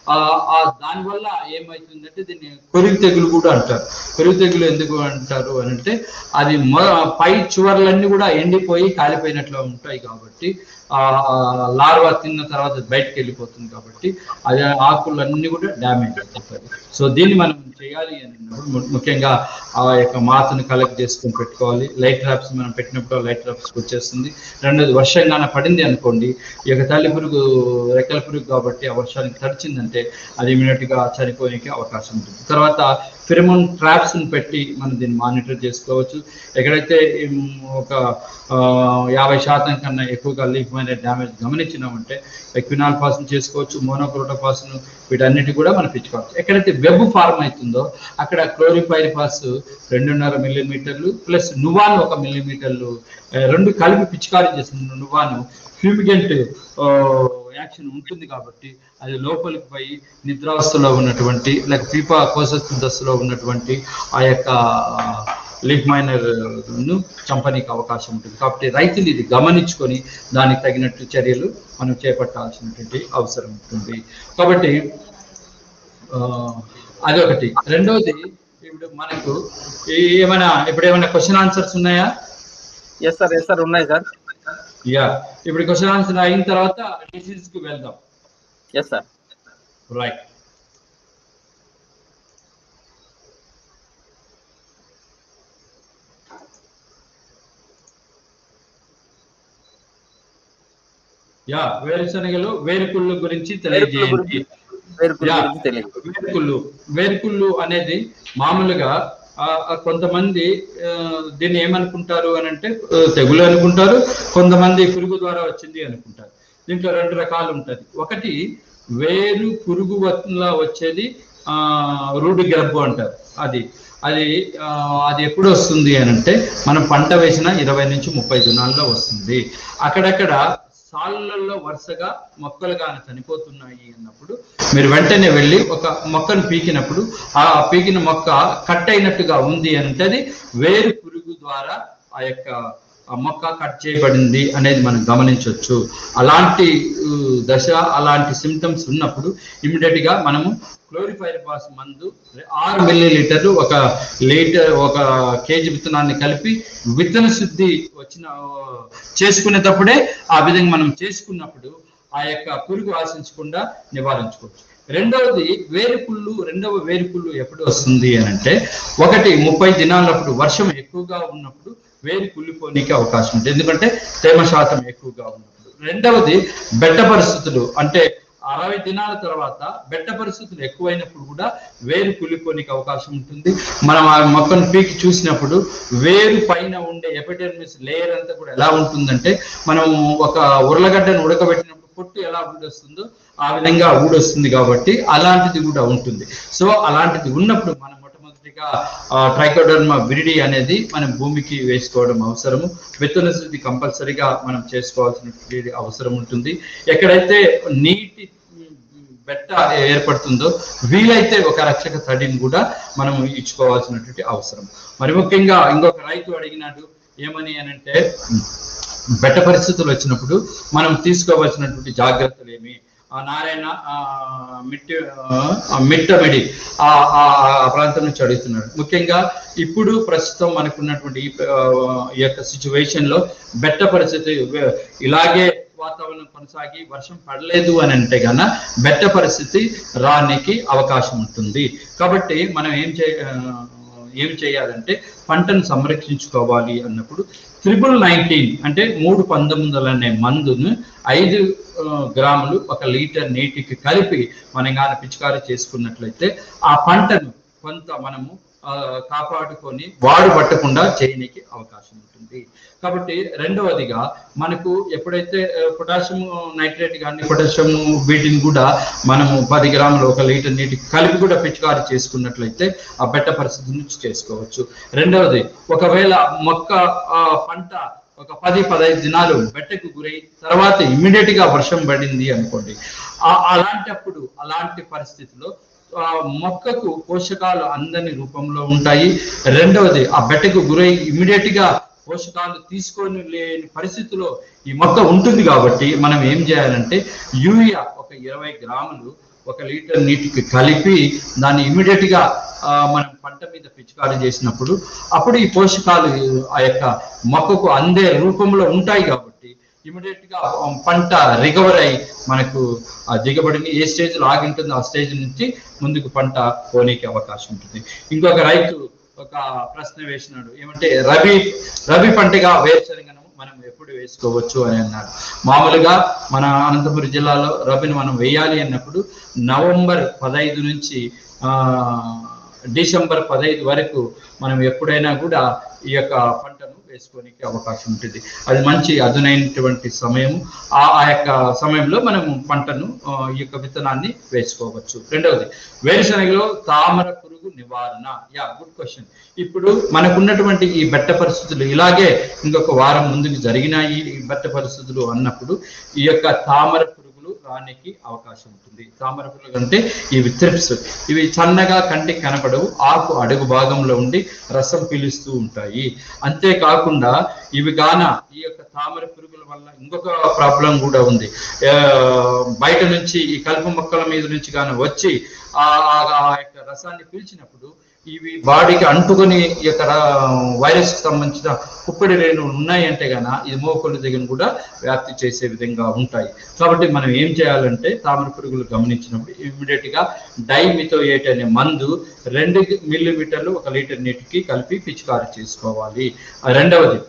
ఆ దానివల్ల ఏమవుతుందంటే దీన్ని కొరివి తెగులు కూడా అంటారు కొరివి తెగులు ఎందుకు అంటారు అని అంటే అది మొ- పై చివర్లన్నీ కూడా ఎండిపోయి కాలిపోయినట్లు ఉంటాయి కాబట్టి ఆ లార్వా తిన్న తర్వాత బయటకు వెళ్ళిపోతుంది కాబట్టి అది ఆకులన్నీ కూడా డ్యామేజ్ అయిపోతాయి సో దీన్ని మనం చేయాలి అని అన్నప్పుడు ము- ముఖ్యంగా ఆ యొక్క మాతను కలెక్ట్ చేసుకొని పెట్టుకోవాలి లైట్ ట్రాప్స్ మనం పెట్టినప్పుడు లైట్ ట్రాప్స్ వచ్చేస్తుంది రెండోది వర్షంగాన పడింది అనుకోండి ఈ యొక్క తల్లి పురుగు రెక్కల పురుగు కాబట్టి ఆ వర్షానికి తడిచిందంటే అది ఇమీడియట్ గా చనిపోయేకి అవకాశం ఉంటుంది తర్వాత ఫిరమోన్ ట్రాప్స్ ని పెట్టి మనం దీన్ని మానిటర్ చేసుకోవచ్చు ఎక్కడైతే ఉమ్, ఒక ఆ, యాభై శాతం కన్నా ఎక్కువగా లీఫ్ మైన డ్యామేజ్ గమనించినామంటే ఎక్వినాల్ పాస్ చేసుకోవచ్చు మోనోక్రోటోపాస్ వీటన్నిటి కూడా మనం పిచ్చుకోవచ్చు ఎక్కడైతే వెబ్ ఫార్మ్ అవుతుందో అక్కడ క్లోరిపైరిపాస్ రెండున్నర మిల్లీమీటర్లు ప్లస్ నువాన్ ఒక మిల్లీమీటర్లు ఆ, రెండు కలిపి పిచికారీ చేసిన నువాను ఫ్యూమిగెంట్ యాక్షన్ ఉంటుంది కాబట్టి అది లోపలికి పోయి నిద్రావస్థలో ఉన్నటువంటి లేక పీపా కోసస్తు దశలో ఉన్నటువంటి ఆ యొక్క లీఫ్ మైనర్ ను చంపనీకి అవకాశం ఉంటుంది కాబట్టి రైతులు ఇది గమనించుకొని దానికి తగినట్టు చర్యలు మనం చేపట్టాల్సినటువంటి అవసరం ఉంటుంది కాబట్టి ఆ, అదొకటి రెండవది ఇప్పుడు మనకు ఈ- ఏమైనా ఇప్పుడు ఏమైనా క్వశ్చన్ ఆన్సర్స్ ఉన్నాయా ఎస్ సార్ ఎస్ సార్ ఉన్నాయి సార్ యా ఇప్పుడు క్వశ్చన్ ఆన్సర్ అయిన తర్వాత డిసీజ్ కి వెళ్దాం ఎస్ సార్ రైట్ యా వేరుశనగలు వేరుకుళ్ళు గురించి తెలియజేయండి గురించి వేరుకుల Yeah. గురించి తెలియదు వేరుకుళ్ళు వేరుకుళ్ళు అనేది మామూలుగా ఆ, ఆ కొంతమంది ఆ, దీన్ని ఏమనుకుంటారు అని అంటే ఆ, తెగులు అనుకుంటారు కొంతమంది పురుగు ద్వారా వచ్చింది అనుకుంటారు దీంట్లో రెండు రకాలు ఉంటది ఒకటి వేరు పురుగు వల్ల వచ్చేది ఆ రూడి గ్రబ్బు అంటారు అది అది ఆ, అది ఎప్పుడు వస్తుంది అని అంటే మనం పంట వేసిన ఇరవై నుంచి ముప్పై దినాల్లో వస్తుంది అక్కడక్కడ సాళ్ళల్లో వరుసగా మొక్కలు కానీ చనిపోతున్నాయి అన్నప్పుడు మీరు వెంటనే వెళ్ళి ఒక మొక్కను పీకినప్పుడు ఆ పీకిన మొక్క కట్ అయినట్టుగా ఉంది అని అంటే అది వేరు పురుగు ద్వారా ఆ యొక్క ఆ మొక్క కట్ చేయబడింది అనేది మనం గమనించవచ్చు అలాంటి ఉ, దశ అలాంటి సిమ్టమ్స్ ఉన్నప్పుడు ఇమీడియట్ గా మనము క్లోరిఫైర్ పాస్ మందు ఆరు మిల్లీ లీటర్లు ఒక లీటర్ ఒక కేజీ విత్తనాన్ని కలిపి విత్తన శుద్ధి వచ్చిన ఆ, చేసుకునేటప్పుడే ఆ విధంగా మనం చేసుకున్నప్పుడు ఆ యొక్క పురుగు ఆశించకుండా నివారించుకోవచ్చు రెండవది వేరుకుళ్ళు రెండవ వేరుకుళ్ళు ఎప్పుడు వస్తుంది అని అంటే ఒకటి ముప్పై దినాలప్పుడు వర్షం ఎక్కువగా ఉన్నప్పుడు వేరు కుళ్ళిపోనికి అవకాశం ఉంటుంది ఎందుకంటే తేమ శాతం ఎక్కువగా ఉన్నప్పుడు రెండవది బెట్ట పరిస్థితులు అంటే అరవై దినాల తర్వాత బెట్ట పరిస్థితులు ఎక్కువైనప్పుడు కూడా వేరు కుళ్ళిపోనికి అవకాశం ఉంటుంది మనం ఆ మొక్కను పీకి చూసినప్పుడు వేరు పైన ఉండే ఎపిడెర్మిస్ లేయర్ అంతా కూడా ఎలా ఉంటుందంటే మనం ఒక ఉర్లగడ్డను ఉడకబెట్టినప్పుడు పొట్టు ఎలా ఊడొస్తుందో ఆ విధంగా ఊడొస్తుంది కాబట్టి అలాంటిది కూడా ఉంటుంది సో అలాంటిది ఉన్నప్పుడు మనం మొట్టమొదటిగా ట్రైకోడర్మా విరిడి అనేది మనం భూమికి వేసుకోవడం అవసరము విత్తన శుద్ధి కంపల్సరిగా మనం చేసుకోవాల్సినటువంటి అవసరం ఉంటుంది ఎక్కడైతే నీటి బెట్ట ఏర్పడుతుందో వీలైతే ఒక రక్షక తడిని కూడా మనం ఇచ్చుకోవాల్సినటువంటి అవసరం మరి ముఖ్యంగా ఇంకొక రైతు అడిగినాడు ఏమని అని అంటే బెట్ట పరిస్థితులు వచ్చినప్పుడు మనం తీసుకోవాల్సినటువంటి జాగ్రత్తలు ఏమి ఆ నారాయణ ఆ, మిట్టి ఆ, మిట్టమిడి ఆ ఆ ఆ ప్రాంతం నుంచి అడుగుతున్నాడు ముఖ్యంగా ఇప్పుడు ప్రస్తుతం మనకున్నటువంటి ఈ ఆ, ఈ యొక్క సిచ్యువేషన్ లో బెట్ట పరిస్థితి వే- ఇలాగే వాతావరణం కొనసాగి వర్షం పడలేదు అని అంటే గన బెట్ట పరిస్థితి రానికి అవకాశం ఉంటుంది కాబట్టి మనం ఏం చే ఆ, ఏం చేయాలంటే పంటను సంరక్షించుకోవాలి అన్నప్పుడు త్రిబుల్ నైన్టీన్ అంటే మూడు పంతొమ్మిది అనే మందును ఐదు ఆ, గ్రాములు ఒక లీటర్ నీటికి కలిపి మనం కానీ పిచికారీ చేసుకున్నట్లయితే ఆ పంటను కొంత మనము ఆ, కాపాడుకొని వాడు పట్టకుండా చేయడానికి అవకాశం ఉంటుంది కాబట్టి రెండవదిగా మనకు ఎప్పుడైతే పొటాషియం నైట్రేట్ కానీ పొటాషియం వీటిని కూడా మనము పది గ్రాములు ఒక లీటర్ నీటికి కలిపి కూడా పిచికారీ చేసుకున్నట్లయితే ఆ బెట్ట పరిస్థితి నుంచి చేసుకోవచ్చు రెండవది ఒకవేళ మొక్క ఆ, పంట ఒక పది పదహైదు దినాలు బెట్టకు గురై తర్వాత ఇమ్మీడియట్ గా వర్షం పడింది అనుకోండి ఆ- అలాంటప్పుడు అలాంటి పరిస్థితిలో ఆ మొక్కకు పోషకాలు అందని రూపంలో ఉంటాయి రెండవది ఆ బెట్టకు గురై ఇమ్మీడియట్ గా పోషకాలు తీసుకొని లేని పరిస్థితిలో ఈ మొక్క ఉంటుంది కాబట్టి మనం ఏం చేయాలంటే యూరియా ఒక ఇరవై గ్రాములు ఒక లీటర్ నీటికి కలిపి దాన్ని ఇమీడియట్ గా ఆ, మనం పంట మీద పిచికారీ చేసినప్పుడు అప్పుడు ఈ పోషకాలు ఆ యొక్క మొక్కకు అందే రూపంలో ఉంటాయి కాబట్టి ఇమీడియట్ గా పంట రికవర్ అయి మనకు ఆ దిగబడిని ఏ స్టేజ్ లో ఆగి ఉంటుందో ఆ స్టేజ్ నుంచి ముందుకు పంట పోనీకి అవకాశం ఉంటుంది ఇంకొక రైతు ఒక ప్రశ్న వేసినాడు ఏమంటే రబీ రబీ పంటగా వేరుశనగను మనం ఎప్పుడు వేసుకోవచ్చు అని అన్నాడు మామూలుగా మన అనంతపురం జిల్లాలో రబీని మనం వేయాలి అన్నప్పుడు నవంబర్ పదహైదు నుంచి ఆ డిసెంబర్ పదహైదు వరకు మనం ఎప్పుడైనా కూడా ఈ యొక్క పంటను వేసుకోనికి అవకాశం ఉంటుంది అది మంచి అదునైనటువంటి సమయం ఆ ఆ యొక్క సమయంలో మనం పంటను ఆ, ఈ యొక్క విత్తనాన్ని వేసుకోవచ్చు రెండవది వేరుశనగలో తామర పురుగు నివారణ యా గుడ్ క్వశ్చన్ ఇప్పుడు మనకున్నటువంటి ఈ బెట్ట పరిస్థితులు ఇలాగే ఇంకొక వారం ముందుకు జరిగినాయి ఈ బెట్ట పరిస్థితులు అన్నప్పుడు ఈ యొక్క తామర పురుగులు రానికి అవకాశం ఉంటుంది తామర పురుగులు అంటే ఇవి త్రిప్స్ ఇవి సన్నగా కంటికి కనపడవు ఆకు అడుగు భాగంలో ఉండి రసం పీలుస్తూ ఉంటాయి అంతేకాకుండా ఇవి గాన ఈ యొక్క తామర పురుగుల వల్ల ఇంకొక ప్రాబ్లం కూడా ఉంది ఆ, బయట నుంచి ఈ కలుపు మొక్కల మీద నుంచి గాన వచ్చి ఆ ఆ- ఆ యొక్క రసాన్ని పీల్చినప్పుడు ఇవి బాడీకి అంటుకొని ఈ యొక్క వైరస్ కి సంబంధించిన పుప్పడి రేణువులు ఉన్నాయంటే గన ఇది మోకొలు దగ్గర కూడా వ్యాప్తి చేసే విధంగా ఉంటాయి కాబట్టి మనం ఏం చేయాలంటే తామర పురుగులు గమనించినప్పుడు ఇమ్మీడియట్ గా డైమిథోయేట్ అనే మందు రెండు మిల్లీమీటర్లు ఒక లీటర్ నీటికి కలిపి పిచికారీ చేసుకోవాలి ఆ రెండవది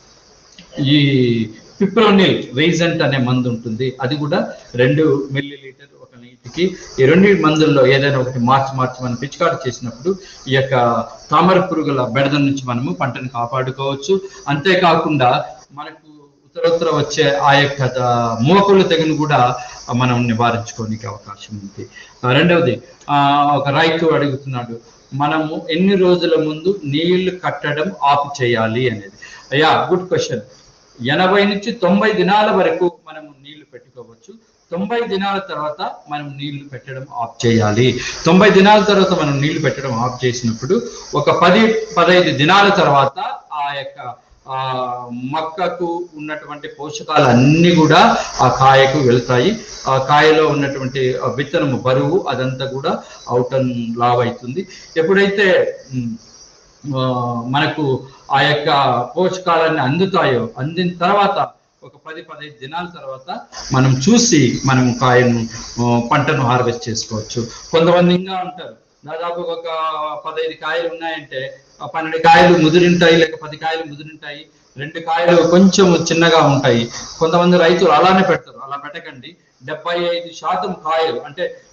ఈ పిప్రోనిల్ రీజెంట్ అనే మందు ఉంటుంది అది కూడా రెండు మిల్లీ లీటర్ ఒక నీటికి ఈ రెండు మందుల్లో ఏదైనా ఒకటి మార్చి మార్చి మనం పిచికారి చేసినప్పుడు ఈ యొక్క తామర పురుగుల బెడద నుంచి మనము పంటను కాపాడుకోవచ్చు అంతేకాకుండా మనకు ఉత్తరోత్తర వచ్చే ఆ యొక్క ద- మోకుల తెగును కూడా మనం నివారించుకోనికి అవకాశం ఉంది ఆ, రెండవది ఆ, ఒక రైతు అడుగుతున్నాడు మనము ఎన్ని రోజుల ముందు నీళ్లు కట్టడం ఆపు చేయాలి అనేది అయ్యా గుడ్ క్వశ్చన్ ఎనభై నుంచి తొంభై దినాల వరకు మనం నీళ్లు పెట్టుకోవచ్చు తొంభై దినాల తర్వాత మనం నీళ్లు పెట్టడం ఆఫ్ చేయాలి తొంభై దినాల తర్వాత మనం నీళ్లు పెట్టడం ఆఫ్ చేసినప్పుడు ఒక పది పదహైదు దినాల తర్వాత ఆ యొక్క ఆ మొక్కకు ఉన్నటువంటి పోషకాలు అన్ని కూడా ఆ కాయకు వెళ్తాయి ఆ కాయలో ఉన్నటువంటి ఆ విత్తనము బరువు అదంతా కూడా అవుటన్ లావ్ అవుతుంది ఎప్పుడైతే ఉమ్, ఆ, మనకు ఆ యొక్క పోషకాలన్నీ అందుతాయో అందిన తర్వాత ఒక పది పదిహేను దినాల తర్వాత మనం చూసి మనం కాయను ఆ, పంటను హార్వెస్ట్ చేసుకోవచ్చు కొంతమంది ఇంకా ఉంటారు దాదాపు ఒక పదహైదు కాయలు ఉన్నాయంటే ఆ పన్నెండు కాయలు ముదిరింటాయి లేక పది కాయలు ముదిరింటాయి రెండు కాయలు కొంచెం చిన్నగా ఉంటాయి కొంతమంది రైతులు అలానే పెడతారు అలా పెట్టకండి డెబ్బై ఐదు శాతం కాయలు అంటే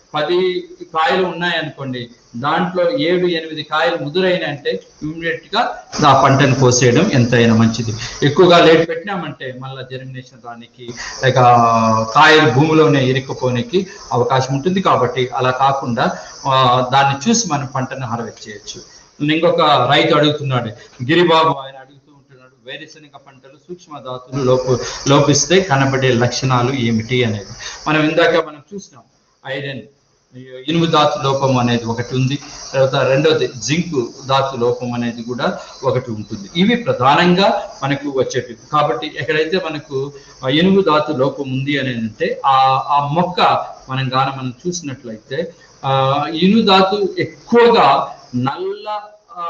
పది కాయలు ఉన్నాయనుకోండి దాంట్లో ఏడు ఎనిమిది కాయలు ముదురైనంటే ఇమ్మీడియట్ గా ఆ పంటను కోసేయడం ఎంతైనా మంచిది ఎక్కువగా లేట్ పెట్టినామంటే మళ్ళీ జర్మినేషన్ రానికి లేక కాయలు భూమిలోనే ఇరుక్కుపోనికి అవకాశం ఉంటుంది కాబట్టి అలా కాకుండా ఆ, దాన్ని చూసి మనం పంటను హార్వెస్ట్ చేయొచ్చు ఇంకొక రైతు అడుగుతున్నాడు గిరిబాబు ఆయన అడుగుతూ ఉంటున్నాడు వేరుశనగ పంటలు సూక్ష్మ ధాతులు లోపు లోపిస్తే కనబడే లక్షణాలు ఏమిటి అనేది మనం ఇందాక మనం చూసినాం ఐరన్ ఇనుము ధాతు లోపం అనేది ఒకటి ఉంది తర్వాత రెండవది జింక్ ధాతు లోపం అనేది కూడా ఒకటి ఉంటుంది ఇవి ప్రధానంగా మనకు వచ్చేటివి కాబట్టి ఎక్కడైతే మనకు ఆ ఇనుము ధాతు లోపం ఉంది అని అంటే ఆ ఆ మొక్క మనం గాన మనం చూసినట్లయితే ఆ ఇనుము ధాతు ఎక్కువగా నల్ల ఆ,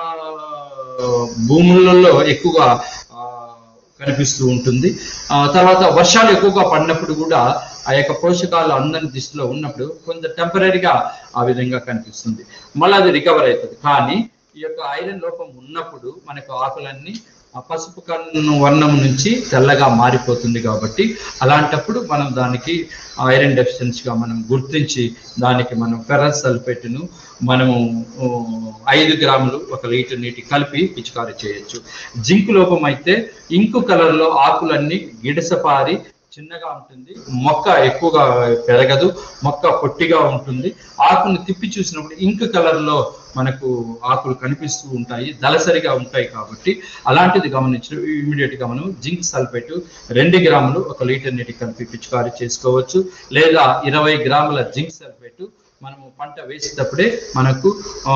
భూములలో ఎక్కువగా ఆ, కనిపిస్తూ ఉంటుంది ఆ తర్వాత వర్షాలు ఎక్కువగా పడినప్పుడు కూడా ఆ యొక్క పోషకాలు అందని దిశలో ఉన్నప్పుడు కొంచెం టెంపరీగా ఆ విధంగా కనిపిస్తుంది మళ్ళీ అది రికవర్ అవుతుంది కానీ ఈ యొక్క ఐరన్ లోపం ఉన్నప్పుడు మనకు ఆకులన్నీ ఆ పసుపు కన్ను వర్ణం నుంచి తెల్లగా మారిపోతుంది కాబట్టి అలాంటప్పుడు మనం దానికి ఐరన్ డెఫిషియన్సీగా మనం గుర్తించి దానికి మనం ఫెరస్ సల్ఫేట్ను మనము ఊ, ఐదు గ్రాములు ఒక లీటర్ నీటి కలిపి పిచికారీ చేయొచ్చు జింక్ లోపం అయితే ఇంకు కలర్లో ఆకులన్నీ గిడసపారి చిన్నగా ఉంటుంది మొక్క ఎక్కువగా పెరగదు మొక్క పొట్టిగా ఉంటుంది ఆకును తిప్పి చూసినప్పుడు ఇంక్ కలర్ లో మనకు ఆకులు కనిపిస్తూ ఉంటాయి దళసరిగా ఉంటాయి కాబట్టి అలాంటిది గమనించిన ఇమీడియట్ గా మనం జింక్ సల్ఫేట్ రెండు గ్రాములు ఒక లీటర్ నీటి కలిపి పిచికారీ చేసుకోవచ్చు లేదా ఇరవై గ్రాముల జింక్ సల్ఫేట్ మనము పంట వేసేటప్పుడే మనకు ఆ,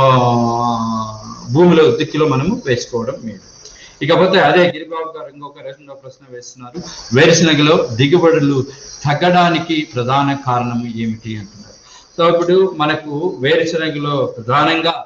భూమిలో దిక్కులో మనము వేసుకోవడం మేలు ఇకపోతే అదే గిరిబాబు గారు ఇంకొక రెండో ప్రశ్న వేస్తున్నారు వేరుశనగలో దిగుబడులు తగ్గడానికి ప్రధాన కారణం ఏమిటి అంటున్నారు సో ఇప్పుడు మనకు వేరుశనగలో ప్రధానంగా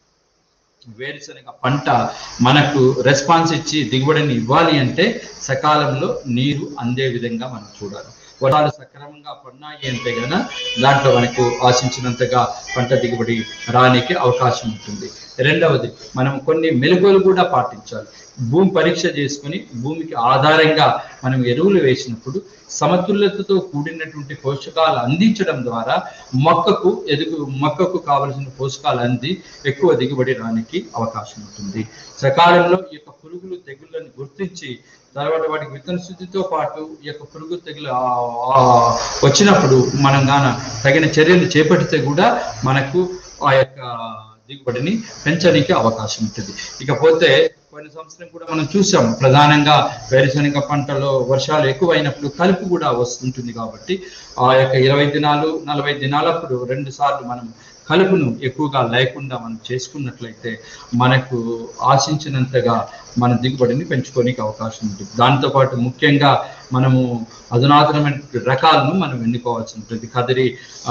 వేరుశనగ పంట మనకు రెస్పాన్స్ ఇచ్చి దిగుబడిని ఇవ్వాలి అంటే సకాలంలో నీరు అందే విధంగా మనం చూడాలి వర్షాలు సక్రమంగా పడినాయి అంటే గన దాంట్లో మనకు ఆశించినంతగా పంట దిగుబడి రానికి అవకాశం ఉంటుంది రెండవది మనం కొన్ని మెలకువలు కూడా పాటించాలి భూమి పరీక్ష చేసుకొని భూమికి ఆధారంగా మనం ఎరువులు వేసినప్పుడు సమతుల్యతతో కూడినటువంటి పోషకాలు అందించడం ద్వారా మొక్కకు ఎదుగు మొక్కకు కావలసిన పోషకాలు అంది ఎక్కువ దిగుబడి రానికి అవకాశం ఉంటుంది సకాలంలో ఈ యొక్క పురుగులు తెగుళ్ళని గుర్తించి తర్వాత వాటికి విత్తన శుద్ధితో పాటు ఈ యొక్క పురుగు తెగులు ఆ- ఆ వచ్చినప్పుడు మనం గాన తగిన చర్యలు చేపడితే కూడా మనకు ఆ యొక్క దిగుబడిని పెంచడానికి అవకాశం ఉంటుంది ఇకపోతే పోయిన సంవత్సరం కూడా మనం చూసాం ప్రధానంగా వేరుశనగ పంటలో వర్షాలు ఎక్కువైనప్పుడు కలుపు కూడా వస్తుంటుంది కాబట్టి ఆ యొక్క ఇరవై దినాలు నలభై దినాలప్పుడు రెండు సార్లు మనం కలుపును ఎక్కువగా లేకుండా మనం చేసుకున్నట్లయితే మనకు ఆశించినంతగా మన దిగుబడిని పెంచుకోనికి అవకాశం ఉంటుంది దాంతోపాటు ముఖ్యంగా మనము అధునాతనమైన రకాలను మనం ఎన్నుకోవాల్సి ఉంటుంది కదిరి ఆ,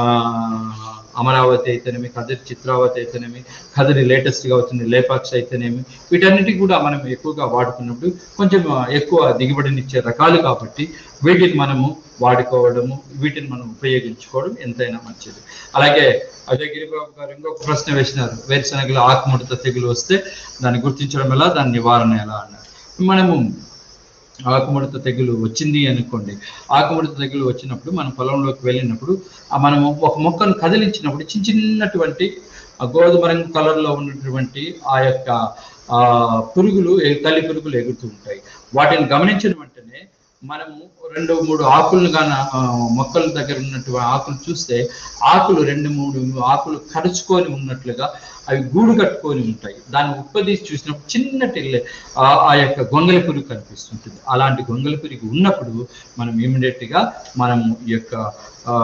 అమరావతి అయితేనేమి కదిరి చిత్రావతి అయితేనేమి కదిరి లేటెస్ట్ గా వచ్చింది లేపాక్ష అయితేనేమి వీటన్నిటికి కూడా మనం ఎక్కువగా వాడుకున్నప్పుడు కొంచెం ఆ, ఎక్కువ దిగుబడినిచ్చే రకాలు కాబట్టి వీటిని మనము వాడుకోవడము వీటిని మనం ఉపయోగించుకోవడం ఎంతైనా మంచిది అలాగే అజయ్ గిరిబాబు గారు ఇంకొక ప్రశ్న వేసినారు వేరుశనగలు ఆకుముడత తెగులు వస్తే దాన్ని గుర్తించడం ఎలా దాని నివారణ ఎలా అన్నారు మనము ఆకుముడత తెగులు వచ్చింది అనుకోండి ఆకుముడత తెగులు వచ్చినప్పుడు మనం పొలంలోకి వెళ్ళినప్పుడు ఆ మనము ఒక మొక్కను కదిలించినప్పుడు చిన్న చిన్నటువంటి ఆ గోధుమ రంగు కలర్లో ఉన్నటువంటి ఆ యొక్క ఆ పురుగులు ఎ- తల్లి పురుగులు ఎగురుతూ ఉంటాయి వాటిని గమనించిన వెంటనే మనము రెండు మూడు ఆకులను గాన ఆ, మొక్కల దగ్గర ఉన్నటువంటి ఆకులు చూస్తే ఆకులు రెండు మూడు ఆకులు కరుచుకొని ఉన్నట్లుగా అవి గూడు కట్టుకొని ఉంటాయి దాన్ని ఉప్పదీసి చూసినప్పుడు చిన్నటి లే- ఆ ఆ యొక్క గొంగలి పురుగు కనిపిస్తుంటుంది అలాంటి గొంగలి పురుగు ఉన్నప్పుడు మనం ఇమీడియట్ గా మనం ఈ యొక్క ఆ,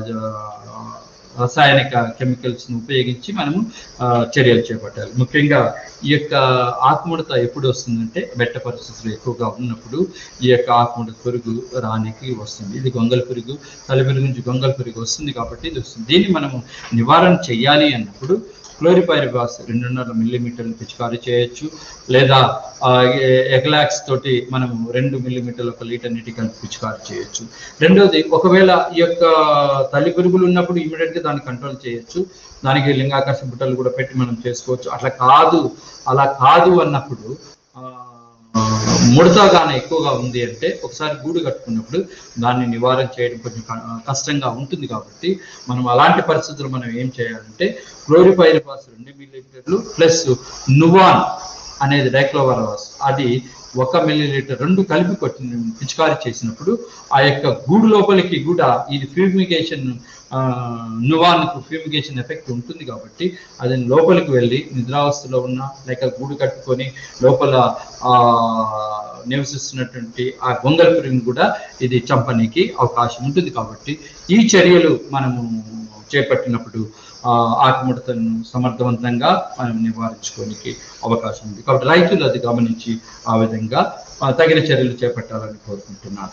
ఆ, రసాయనిక కెమికల్స్ ను ఉపయోగించి మనము ఆ, చర్యలు చేపట్టాలి ముఖ్యంగా ఈ యొక్క ఆకుముడత ఎప్పుడు వస్తుందంటే వెట్ట పరిస్థితులు ఎక్కువగా ఉన్నప్పుడు ఈ యొక్క ఆకుముడత పురుగు రానికి వస్తుంది ఇది గొంగల పురుగు తల పురుగు నుంచి గొంగల పురుగు వస్తుంది కాబట్టి ఇది వస్తుంది దీన్ని మనము నివారణ చేయాలి అన్నప్పుడు క్లోరిపైరిబాస్ రెండున్నర మిల్లీమీటర్లు పిచికారీ చేయొచ్చు లేదా ఆ, ఎ- ఎగలాక్స్ తోటి మనం రెండు మిల్లీమీటర్లు ఒక లీటర్ నీటి కలిపి పిచికారీ చేయొచ్చు రెండోది ఒకవేళ ఈ యొక్క తల్లి పురుగులు ఉన్నప్పుడు ఇమీడియట్ గా దాన్ని కంట్రోల్ చేయొచ్చు దానికి లింగాకర్షణ బుట్టలు కూడా పెట్టి మనం చేసుకోవచ్చు అట్లా కాదు అలా కాదు అన్నప్పుడు ఆ, ముడతగానే ఎక్కువగా ఉంది అంటే ఒకసారి గూడు కట్టుకున్నప్పుడు దాన్ని నివారణ చేయడం కొంచెం క- కష్టంగా ఉంటుంది కాబట్టి మనం అలాంటి పరిస్థితులు మనం ఏం చేయాలంటే క్లోరిపైరిఫాస్ రెండు మిల్లీలీటర్లు ప్లస్ నువాన్ అనేది డైక్లోవరాస్ అది ఒక మిల్లీలీటర్ రెండు కలిపి కొట్టి పిచికారీ చేసినప్పుడు ఆ యొక్క గూడు లోపలికి కూడా ఇది ఫ్యూమిగేషన్ నువాన్కు ఫ్యూమిగేషన్ ఎఫెక్ట్ ఉంటుంది కాబట్టి అది లోపలికి వెళ్ళి నిద్రావస్థలో ఉన్న లేక గూడు కట్టుకొని లోపల ఆ నివసిస్తున్నటువంటి ఆ గొంగల్ పురుగుని కూడా ఇది చంపనీకి అవకాశం ఉంటుంది కాబట్టి ఈ చర్యలు మనము చేపట్టినప్పుడు ఆ ఆకుముడతను సమర్థవంతంగా మనం నివారించుకోనికి అవకాశం ఉంది కాబట్టి రైతులు అది గమనించి ఆ విధంగా ఆ, తగిన చర్యలు చేపట్టాలని కోరుకుంటున్నాను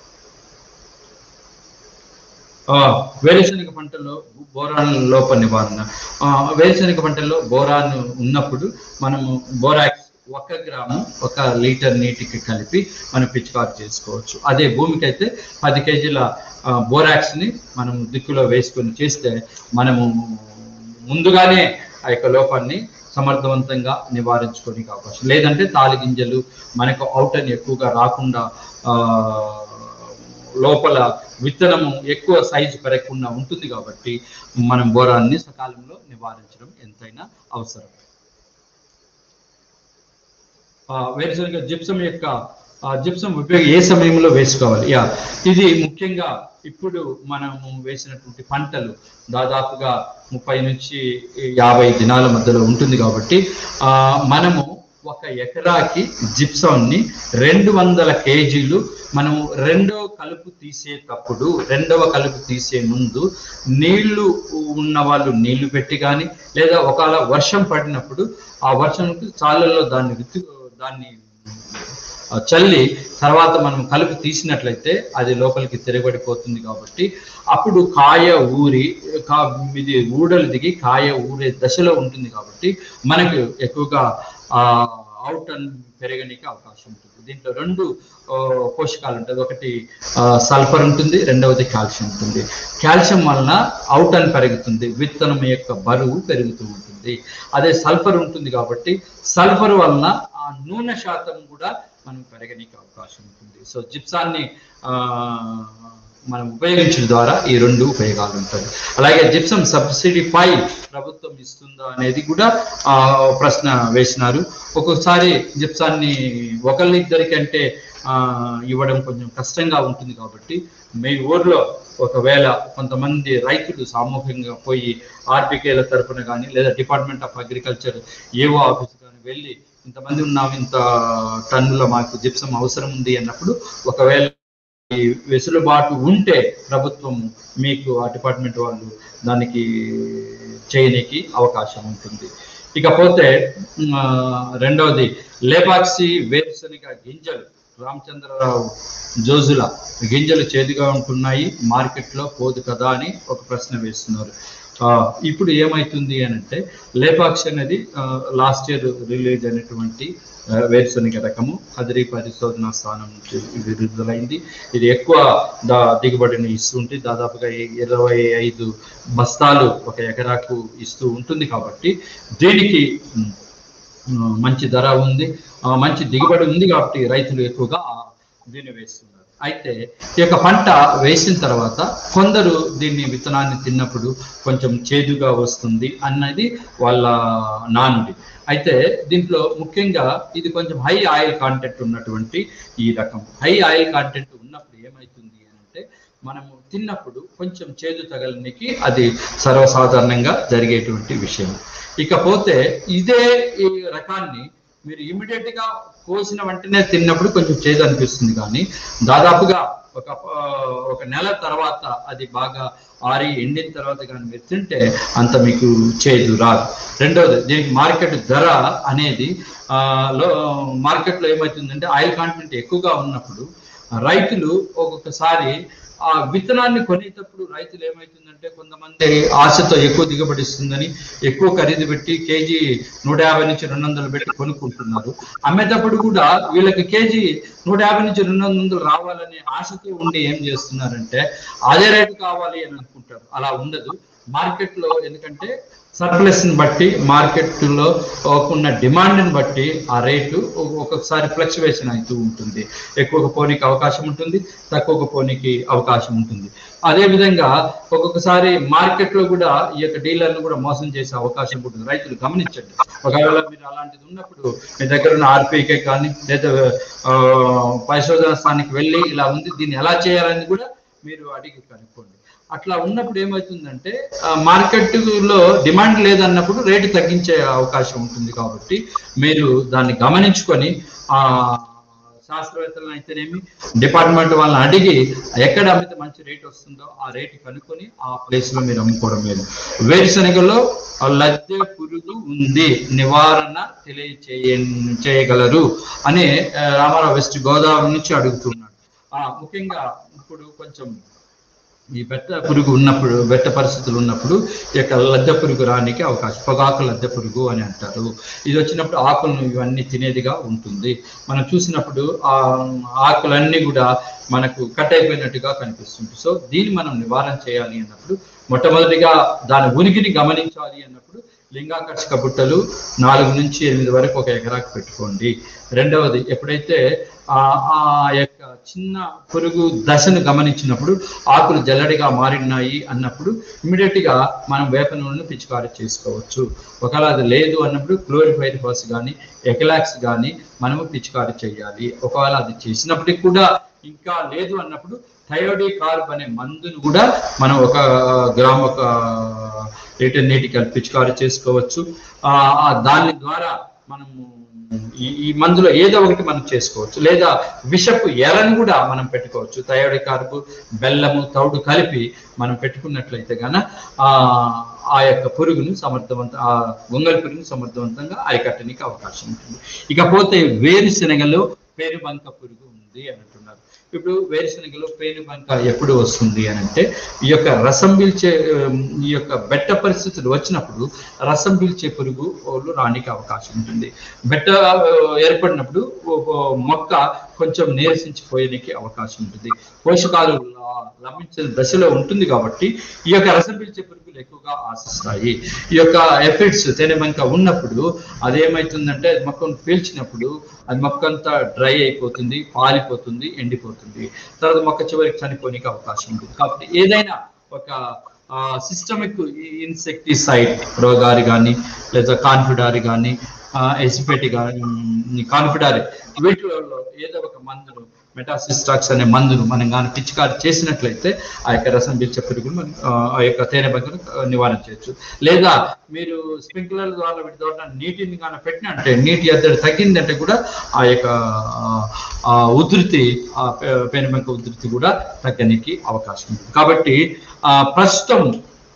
ఆ, వేరుశనగ పంటలో బోరాన్ లోప నివారణ ఆ, వేరుశనగ పంటలో బోరాన్ ఉన్నప్పుడు మనము బోరాక్స్ ఒక గ్రాము ఒక లీటర్ నీటికి కలిపి మనం పిచికారు చేసుకోవచ్చు అదే భూమికి అయితే పది కేజీల ఆ, బోరాక్స్ ని మనం దిక్కులో వేసుకొని చేస్తే మనము ముందుగానే ఆ యొక్క లోపాన్ని సమర్థవంతంగా నివారించుకోనికి అవకాశం లేదంటే తాలి గింజలు మనకు అవుట్ అని ఎక్కువగా రాకుండా ఆ లోపల విత్తనము ఎక్కువ సైజు పెరగకుండా ఉంటుంది కాబట్టి మనం బోరాన్ని సకాలంలో నివారించడం ఎంతైనా అవసరం ఆ, వేరుశనగ జిప్సం యొక్క ఆ, జిప్సం ఉపయోగం ఏ సమయంలో వేసుకోవాలి యా ఇది ముఖ్యంగా ఇప్పుడు మనము వేసినటువంటి పంటలు దాదాపుగా ముప్పై నుంచి యాభై దినాల మధ్యలో ఉంటుంది కాబట్టి ఆ, మనము ఒక ఎకరాకి జిప్సంని రెండు వందల కేజీలు మనము రెండవ కలుపు తీసేటప్పుడు రెండవ కలుపు తీసే ముందు నీళ్లు ఉన్న వాళ్ళు నీళ్లు పెట్టి కానీ లేదా ఒకవేళ వర్షం పడినప్పుడు ఆ వర్షంకి చాలల్లో దాన్ని విత్తు దాన్ని ఆ, చల్లి తర్వాత మనం కలుపు తీసినట్లయితే అది లోపలికి తిరగబడిపోతుంది కాబట్టి అప్పుడు కాయ ఊరి కా ఇది ఊడలు దిగి కాయ ఊరే దశలో ఉంటుంది కాబట్టి మనకు ఎక్కువగా ఆ అవుట్ అండ్ పెరగడానికి అవకాశం ఉంటుంది దీంట్లో రెండు ఆ, పోషకాలు ఉంటుంది ఒకటి సల్ఫర్ ఉంటుంది రెండవది కాల్షియం ఉంటుంది కాల్షియం వలన అవుట్ అని పెరుగుతుంది విత్తనం యొక్క బరువు పెరుగుతూ ఉంటుంది అదే సల్ఫర్ ఉంటుంది కాబట్టి సల్ఫర్ వలన ఆ నూనె శాతం కూడా మనం పెరగడానికి అవకాశం ఉంటుంది సో జిప్సాన్ని ఆ, మనం ఉపయోగించడం ద్వారా ఈ రెండు ఉపయోగాలు ఉంటాయి అలాగే జిప్సం సబ్సిడీ పై ప్రభుత్వం ఇస్తుందా అనేది కూడా ఆ, ప్రశ్న వేసినారు ఒక్కొక్కసారి జిప్సాన్ని ఒకళ్ళిద్దరికంటే ఆ, ఇవ్వడం కొంచెం కష్టంగా ఉంటుంది కాబట్టి మీ ఊర్లో ఒకవేళ కొంతమంది రైతులు సామూహికంగా పోయి ఆర్బికేల తరపున కానీ లేదా department of agriculture AO office కానీ వెళ్ళి ఇంతమంది ఉన్నాం ఇంత టన్నుల మాకు జిప్సం అవసరం ఉంది అన్నప్పుడు ఒకవేళ ఈ వెసులుబాటు ఉంటే ప్రభుత్వం మీకు ఆ డిపార్ట్మెంట్ వాళ్ళు దానికి చేయనికి అవకాశం ఉంటుంది ఇకపోతే ఉమ్, ఆ, రెండవది లేపాక్సి వేరుశనగ గింజలు రామచంద్రరావు జోజుల గింజలు చేదుగా ఉంటున్నాయి మార్కెట్లో పోదు కదా అని ఒక ప్రశ్న వేస్తున్నారు ఆ, ఇప్పుడు ఏమైతుంది అని అంటే లేపాక్షి అనేది లాస్ట్ ఇయర్ రిలీజ్ అయినటువంటి ఆ, వేరుశనగ రకము కదిరి పరిశోధన స్థానం నుంచి ఇది విడుదలైంది ఇది ఎక్కువ దా దిగుబడిని ఇస్తుంటే దాదాపుగా ఇ- ఇరవై ఐదు బస్తాలు ఒక ఎకరాకు ఇస్తూ ఉంటుంది కాబట్టి దీనికి ఉమ్, ఆ, మంచి ధర ఉంది ఆ, మంచి దిగుబడి ఉంది కాబట్టి రైతులు ఎక్కువగా ఆ దీన్ని వేస్తున్నారు అయితే ఈ యొక్క పంట వేసిన తర్వాత కొందరు దీన్ని విత్తనాన్ని తిన్నప్పుడు కొంచెం చేదుగా వస్తుంది అన్నది వాళ్ళ నానుడి అయితే దీంట్లో ముఖ్యంగా ఇది కొంచెం హై ఆయిల్ కాంటెంట్ ఉన్నటువంటి ఈ రకం హై ఆయిల్ కాంటెంట్ ఉన్నప్పుడు ఏమైతుంది అని అంటే మనము తిన్నప్పుడు కొంచెం చేదు తగలనికి అది సర్వసాధారణంగా జరిగేటువంటి విషయం ఇకపోతే ఇదే ఈ రకాన్ని మీరు ఇమీడియట్ గా కోసిన వెంటనే తిన్నప్పుడు కొంచెం చేదు అనిపిస్తుంది కానీ దాదాపుగా ఒక ఆ, ఒక నెల తర్వాత అది బాగా ఆరి ఎండిన తర్వాత కానీ మీరు తింటే అంత మీకు చేదు రాదు రెండవది దీనికి మార్కెట్ ధర అనేది ఆ, లో మార్కెట్లో ఏమవుతుందంటే ఆయిల్ కాంటెంట్ ఎక్కువగా ఉన్నప్పుడు రైతులు ఒక్కొక్కసారి ఆ విత్తనాన్ని కొనేటప్పుడు రైతులు ఏమవుతుందంటే కొంతమంది ఆశతో ఎక్కువ దిగుబడి ఇస్తుందని ఎక్కువ ఖరీదు పెట్టి కేజీ నూట యాభై నుంచి రెండు వందలు పెట్టి కొనుక్కుంటున్నారు అమ్మేటప్పుడు కూడా వీళ్ళకి కేజీ నూట యాభై నుంచి రెండు వందలు రావాలనే ఆశతో ఉండి ఏం చేస్తున్నారంటే అదే రేటు కావాలి అని అనుకుంటారు అలా ఉండదు మార్కెట్ లో ఎందుకంటే సర్ప్లస్ ని బట్టి మార్కెట్ లో ఉన్న డిమాండ్ ని బట్టి ఆ రేటు ఒ- ఒక్కొక్కసారి ఫ్లక్చువేషన్ అవుతూ ఉంటుంది ఎక్కువగా పోనీకి అవకాశం ఉంటుంది తక్కువగా పోనీకి అవకాశం ఉంటుంది అదే విధంగా ఒక్కొక్కసారి మార్కెట్ లో కూడా ఈ యొక్క డీలర్లు కూడా మోసం చేసే అవకాశం ఉంటుంది రైతులు గమనించండి ఒకవేళ మీరు అలాంటిది ఉన్నప్పుడు మీ దగ్గర ఉన్న ఆర్పీకే కానీ లేదా ఆ, పరిశోధన స్థానానికి వెళ్ళి ఇలా ఉంది దీన్ని ఎలా చేయాలని కూడా మీరు అడిగి కనుక్కోండి అట్లా ఉన్నప్పుడు ఏమవుతుందంటే మార్కెట్ లో డిమాండ్ లేదన్నప్పుడు రేటు తగ్గించే అవకాశం ఉంటుంది కాబట్టి మీరు దాన్ని గమనించుకొని ఆ శాస్త్రవేత్తలను అయితేనేమి డిపార్ట్మెంట్ వాళ్ళని అడిగి ఎక్కడ అమ్మితే మంచి రేట్ వస్తుందో ఆ రేటు కనుక్కొని ఆ ప్లేస్ లో మీరు అమ్ముకోవడం లేదు వేరుశనగలో లద్దె పురుగు ఉంది నివారణ తెలియచేయ చేయగలరు అనే ఆ, రామారావు వెస్ట్ గోదావరి నుంచి అడుగుతున్నాడు ఆ, ముఖ్యంగా ఇప్పుడు కొంచెం ఈ బెట్ట పురుగు ఉన్నప్పుడు బెట్ట పరిస్థితులు ఉన్నప్పుడు ఈ యొక్క లద్దె పురుగు రానికి అవకాశం పొగాకు లద్దె పురుగు అని అంటారు ఇది వచ్చినప్పుడు ఆకులను ఇవన్నీ తినేదిగా ఉంటుంది మనం చూసినప్పుడు ఆ ఆకులన్నీ కూడా మనకు కట్ అయిపోయినట్టుగా కనిపిస్తుంది సో దీన్ని మనం నివారణ చేయాలి అన్నప్పుడు మొట్టమొదటిగా దాని ఉనికిని గమనించాలి అన్నప్పుడు లింగాకర్షక బుట్టలు నాలుగు నుంచి ఎనిమిది వరకు ఒక ఎకరాకు పెట్టుకోండి రెండవది ఎప్పుడైతే ఆ ఆ యొక్క చిన్న పురుగు దశను గమనించినప్పుడు ఆకులు జల్లడిగా మారినాయి అన్నప్పుడు ఇమీడియట్ గా మనం వేప నూనెను పిచికారీ చేసుకోవచ్చు ఒకవేళ అది లేదు అన్నప్పుడు క్లోరిఫైడ్ ఫాస్ కానీ ఎకలాక్స్ కానీ మనము పిచికారీ చేయాలి ఒకవేళ అది చేసినప్పటికి కూడా ఇంకా లేదు అన్నప్పుడు థయోడి కార్బ్ అనే మందును కూడా మనం ఒక గ్రామ్ ఒక లీటర్ నీటి కలిపి పిచికారీ చేసుకోవచ్చు ఆ ఆ దాని ద్వారా మనము ఈ ఈ మందులో ఏదో ఒకటి మనం చేసుకోవచ్చు లేదా విషపు ఎరను కూడా మనం పెట్టుకోవచ్చు థయోడి కార్బు బెల్లము తౌడు కలిపి మనం పెట్టుకున్నట్లయితే గన ఆ ఆ యొక్క పురుగును సమర్థవంత ఆ గొంగలి పురుగును సమర్థవంతంగా అరికట్టడానికి అవకాశం ఉంటుంది ఇకపోతే వేరుశెనగలో పేరుబంక పురుగు ఉంది అని అంటున్నారు ఇప్పుడు వేరుశెనగలో పేనుబంక ఎప్పుడు వస్తుంది అని అంటే ఈ యొక్క రసం పీల్చే ఉమ్, ఈ యొక్క బెట్ట పరిస్థితులు వచ్చినప్పుడు రసం పీల్చే పురుగు వాళ్ళు రానికి అవకాశం ఉంటుంది బెట్ట ఆ, ఏర్పడినప్పుడు ఒక మొక్క కొంచెం నీరసించిపోయేనికి అవకాశం ఉంటుంది పోషకాలు ల- లభించే దశలో ఉంటుంది కాబట్టి ఈ యొక్క రసం పీల్చే పురుగులు ఎక్కువగా ఆశిస్తాయి ఈ యొక్క ఎఫిడ్స్ తేనెబంక ఉన్నప్పుడు అదేమైతుందంటే అది మొక్కను పీల్చినప్పుడు అది మొక్క అంతా డ్రై అయిపోతుంది పాలిపోతుంది ఎండిపోతుంది తర్వాత మొక్క చివరికి చనిపోనికి అవకాశం ఉంటుంది కాబట్టి ఏదైనా ఒక సిస్టమిక్ ఇన్సెక్టిసైడ్ రోగారి కానీ లేదా కాన్ఫిడారి కానీ ఎసిపెటి కానీ కాన్ఫిడారి వీటిలో ఏదో ఒక మందును మెటాసిస్టాక్స్ అనే మందును మనం కానీ పిచికారి చేసినట్లయితే ఆ యొక్క రసం పీల్చే పురుగును మనం ఆ, ఆ యొక్క తేనె బంకను నివారణ చేయొచ్చు లేదా మీరు స్ప్రింక్లర్ ద్వారా వీటి ద్వారా నీటిని కానీ పెట్టినట్టే నీటి ఎద్దడి తగ్గిందంటే కూడా ఆ యొక్క ఆ, ఆ ఉధృతి ఆ పే- పేను బంక ఉధృతి కూడా తగ్గనికి అవకాశం ఉంటుంది కాబట్టి ఆ ప్రస్తుతం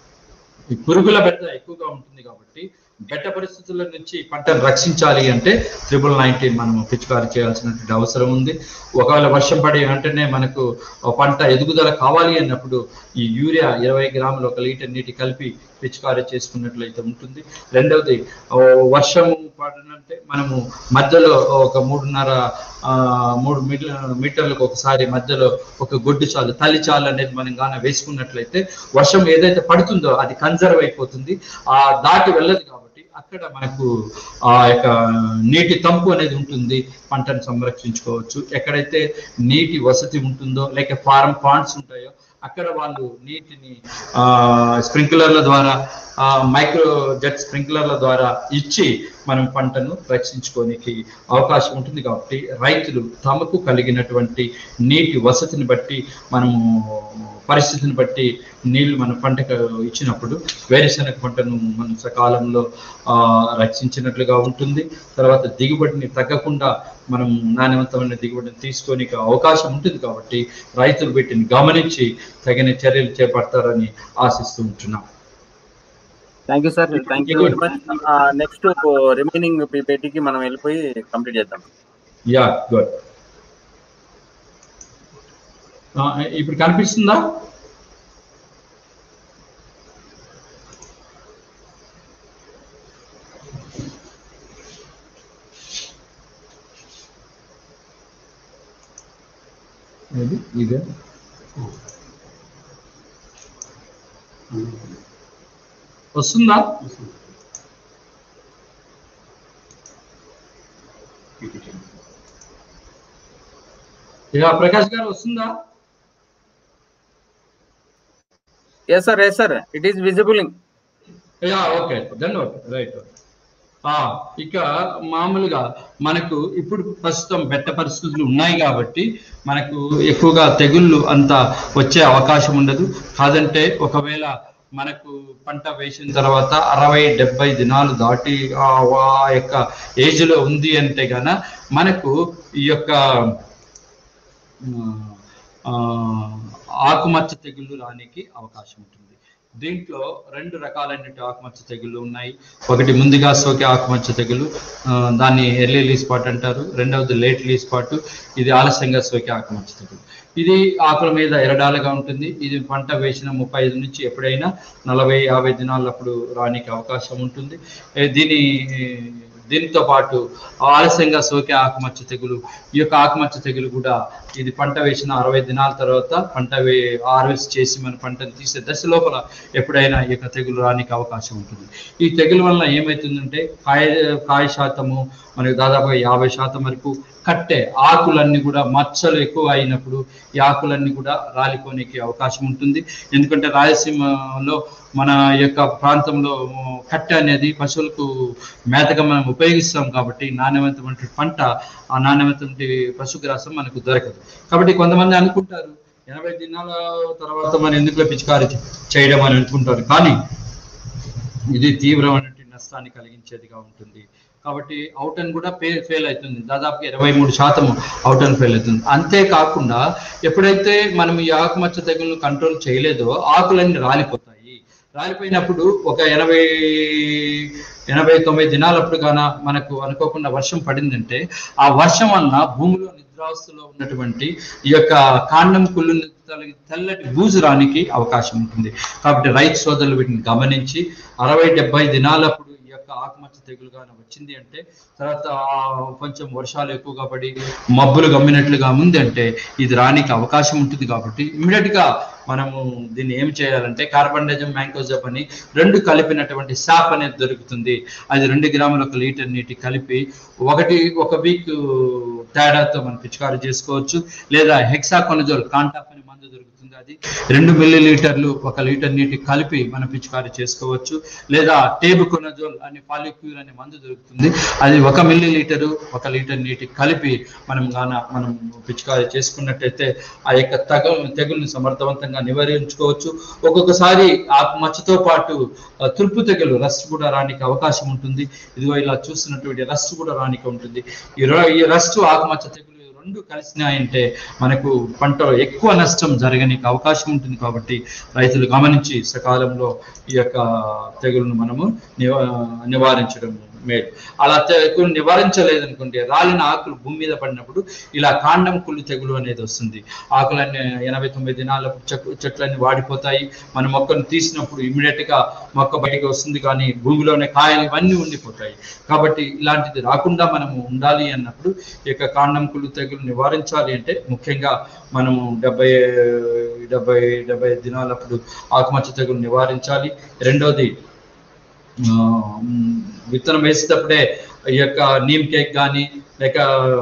ఈ పురుగుల బెట్ట ఎక్కువగా ఉంటుంది కాబట్టి బెట్ట పరిస్థితుల నుంచి పంటను రక్షించాలి అంటే త్రిబుల్ నైన్టీన్ మనము పిచికారి చేయాల్సినటువంటి అవసరం ఉంది ఒకవేళ వర్షం పడి వెంటనే మనకు ఆ పంట ఎదుగుదల కావాలి అన్నప్పుడు ఈ యూరియా ఇరవై గ్రాములు ఒక లీటర్ నీటి కలిపి పిచికారి చేసుకున్నట్లయితే ఉంటుంది రెండవది ఓ వర్షము పడినంటే మనము మధ్యలో ఒక మూడున్నర ఆ, మూడు మీటర్ మీటర్లకు ఒకసారి మధ్యలో ఒక గొడ్డు చాలు తల్లి చాలు అనేది మనం గాన వేసుకున్నట్లయితే వర్షం ఏదైతే పడుతుందో అది కన్జర్వ్ అయిపోతుంది ఆ దాటి వెళ్ళదు కాబట్టి అక్కడ మనకు ఆ యొక్క నీటి తంపు అనేది ఉంటుంది పంటను సంరక్షించుకోవచ్చు ఎక్కడైతే నీటి వసతి ఉంటుందో లేక ఫారం పాండ్స్ ఉంటాయో అక్కడ వాళ్ళు నీటిని ఆ స్ప్రింక్లర్ల ద్వారా ఆ మైక్రో జెట్ స్ప్రింక్లర్ల ద్వారా ఇచ్చి మనం పంటను రక్షించుకోనికి అవకాశం ఉంటుంది కాబట్టి రైతులు తమకు కలిగినటువంటి నీటి వసతిని బట్టి మనము పరిస్థితిని బట్టి నీళ్లు మన పంటకు ఇచ్చినప్పుడు వేరుశనగ పంటను మనం సకాలంలో ఆ, రక్షించినట్లుగా ఉంటుంది తర్వాత దిగుబడిని తగ్గకుండా మనం నాణ్యవంతమైన దిగుబడిని తీసుకోనికి అవకాశం ఉంటుంది కాబట్టి రైతులు వీటిని గమనించి తగిన చర్యలు చేపడతారని ఆశిస్తూ ఉంటున్నాం thank you sir thank you very much next remaining పీపీటీకి మనం వెళ్ళిపోయి కంప్లీట్ చేద్దాం యా గుడ్ ఇప్పుడు కనిపిస్తుందా ఇది ఇదే వస్తుందా ఇక ప్రకాష్ గారు వస్తుందా yes sir yes sir it is visible yeah okay then okay right ఇక మామూలుగా మనకు ఇప్పుడు ప్రస్తుతం బెట్ట పరిస్థితులు ఉన్నాయి కాబట్టి మనకు ఎక్కువగా తెగుళ్ళు అంత వచ్చే అవకాశం ఉండదు కాదంటే ఒకవేళ మనకు పంట వేసిన తర్వాత అరవై డెబ్బై దినాలు దాటి ఆ ఆ యొక్క ఏజ్ లో ఉంది అంటే గన మనకు ఈ యొక్క ఆ, ఆకుమచ్చ తెగుళ్ళు రానికి అవకాశం ఉంటుంది దీంట్లో రెండు రకాలైన ఆకుమచ్చ తెగుళ్ళు ఉన్నాయి ఒకటి ముందుగా సోకే ఆకుమచ్చ తెగులు ఆ, దాన్ని ఎర్లీ లీ స్పాట్ అంటారు రెండవది లేట్ లీ స్పాట్ ఇది ఆలస్యంగా సోకే ఆకుమచ్చ తెగులు ఇది ఆకుల మీద ఎరడాలుగా ఉంటుంది ఇది పంట వేసిన ముప్పై ఐదు నుంచి ఎప్పుడైనా నలభై యాభై దినాలప్పుడు రానికి అవకాశం ఉంటుంది ఏ, దీని దీంతో పాటు ఆలస్యంగా సోకే ఆకుమచ్చ తెగులు ఈ యొక్క ఆకుమచ్చ తెగులు కూడా ఇది పంట వేసిన అరవై దినాల తర్వాత పంట వే హార్వెస్ట్ చేసి మన పంటను తీసే దశ లోపల ఎప్పుడైనా ఈ యొక్క తెగులు రానికి అవకాశం ఉంటుంది ఈ తెగులు వల్ల ఏమవుతుందంటే కాయ కాయ శాతము మనకి దాదాపుగా యాభై శాతం వరకు కట్టే ఆకులన్నీ కూడా మచ్చలు ఎక్కువ అయినప్పుడు ఈ ఆకులన్నీ కూడా రాలిపోనికి అవకాశం ఉంటుంది ఎందుకంటే రాయలసీమలో మన యొక్క ప్రాంతంలో కట్టె అనేది పశువులకు మేతగా మనం ఉపయోగిస్తాం కాబట్టి నాణ్యమైనటువంటి పంట ఆ నాణ్యమైనటువంటి పశుగ్రాసం మనకు దొరకదు కాబట్టి కొంతమంది అనుకుంటారు ఎనభై దినాల తర్వాత మనం ఎందుకు పిచికారి చేయడం అని అనుకుంటారు కానీ ఇది తీవ్రమైనటువంటి నష్టాన్ని కలిగించేదిగా ఉంటుంది కాబట్టి అవుట్ అని కూడా ఫెయిల్ ఫెయిల్ అవుతుంది దాదాపు ఇరవై మూడు శాతం అవుట్ అని ఫెయిల్ అవుతుంది అంతేకాకుండా ఎప్పుడైతే మనం ఈ ఆకుమచ్చ తెగులను కంట్రోల్ చేయలేదో ఆకులన్నీ రాలిపోతాయి రాలిపోయినప్పుడు ఒక ఎనభై ఎనభై తొమ్మిది దినాలప్పుడు గాన మనకు అనుకోకుండా వర్షం పడిందంటే ఆ వర్షం వలన భూమిలో నిద్రావస్థలో ఉన్నటువంటి ఈ యొక్క కాండం కుళ్ళు తెల్లటి బూజు రానికి అవకాశం ఉంటుంది కాబట్టి రైతు సోదరులు వీటిని గమనించి అరవై డెబ్బై దినాలప్పుడు ఈ యొక్క ఆకుమచ్చ తెగులు గాన వచ్చింది అంటే తర్వాత ఆ కొంచెం వర్షాలు ఎక్కువగా పడి మబ్బులు గమ్మినట్లుగా ఉంది అంటే ఇది రానికి అవకాశం ఉంటుంది కాబట్టి ఇమ్మీడియట్ గా మనము దీన్ని ఏం చేయాలంటే కార్బన్డజం మ్యాంకోజప్ అని రెండు కలిపినటువంటి సాప్ అనేది దొరుకుతుంది అది రెండు గ్రాముల ఒక లీటర్ నీటి కలిపి ఒకటి ఒక వీక్ తేడాతో మనం పిచికారీ చేసుకోవచ్చు లేదా హెక్సాకొనజోల్ కాంటాఫ్ అని మందు దొరుకుతుంది అది రెండు మిల్లీ లీటర్లు ఒక లీటర్ నీటి కలిపి మనం పిచికారీ చేసుకోవచ్చు లేదా టేబు కొనజోల్ అనే పాలిక్యూర్ అనే మందు దొరుకుతుంది అది ఒక మిల్లీ లీటరు ఒక లీటర్ నీటి కలిపి మనం గాన మనం పిచికారీ చేసుకున్నట్టయితే ఆ యొక్క తగ తెగుల్ని సమర్థవంతంగా నివారించుకోవచ్చు ఒక్కొక్కసారి ఆ మచ్చతో పాటు ఆ, తుర్పు తెగులు రస్ట్ కూడా రానికి అవకాశం ఉంటుంది ఇదిగో ఇలా చూస్తున్నటువంటి రస్ట్ కూడా రానికి ఉంటుంది ఈ ర- ఈ రస్ట్ ఆకుమచ్చ తెగులు రెండు కలిసినాయంటే మనకు పంటలో ఎక్కువ నష్టం జరగనికి అవకాశం ఉంటుంది కాబట్టి రైతులు గమనించి సకాలంలో ఈ యొక్క తెగులను మనము నివా నివారించడం మేలు అలా తెగులు నివారించలేదనుకుంటే రాలిన ఆకులు భూమి మీద పడినప్పుడు ఇలా కాండం కుళ్ళు తెగులు అనేది వస్తుంది ఆకులన్నీ ఎనభై తొమ్మిది దినాలకు చెక్- చెట్లన్నీ వాడిపోతాయి మన మొక్కను తీసినప్పుడు ఇమ్మీడియట్ గా మొక్క బయటకు వస్తుంది కానీ భూమిలోనే కాయలు ఇవన్నీ ఉండిపోతాయి కాబట్టి ఇలాంటిది రాకుండా మనము ఉండాలి అన్నప్పుడు ఈ యొక్క కాండం కుళ్ళు తెగులు నివారించాలి అంటే ముఖ్యంగా మనము డెబ్బై డెబ్బై డెబ్బై దినాలప్పుడు ఆకుమచ్చ తెగులు నివారించాలి రెండోది ఆ, మ్, విత్తనం వేసేటప్పుడే ఈ యొక్క నీమ్ కేక్ కానీ లేక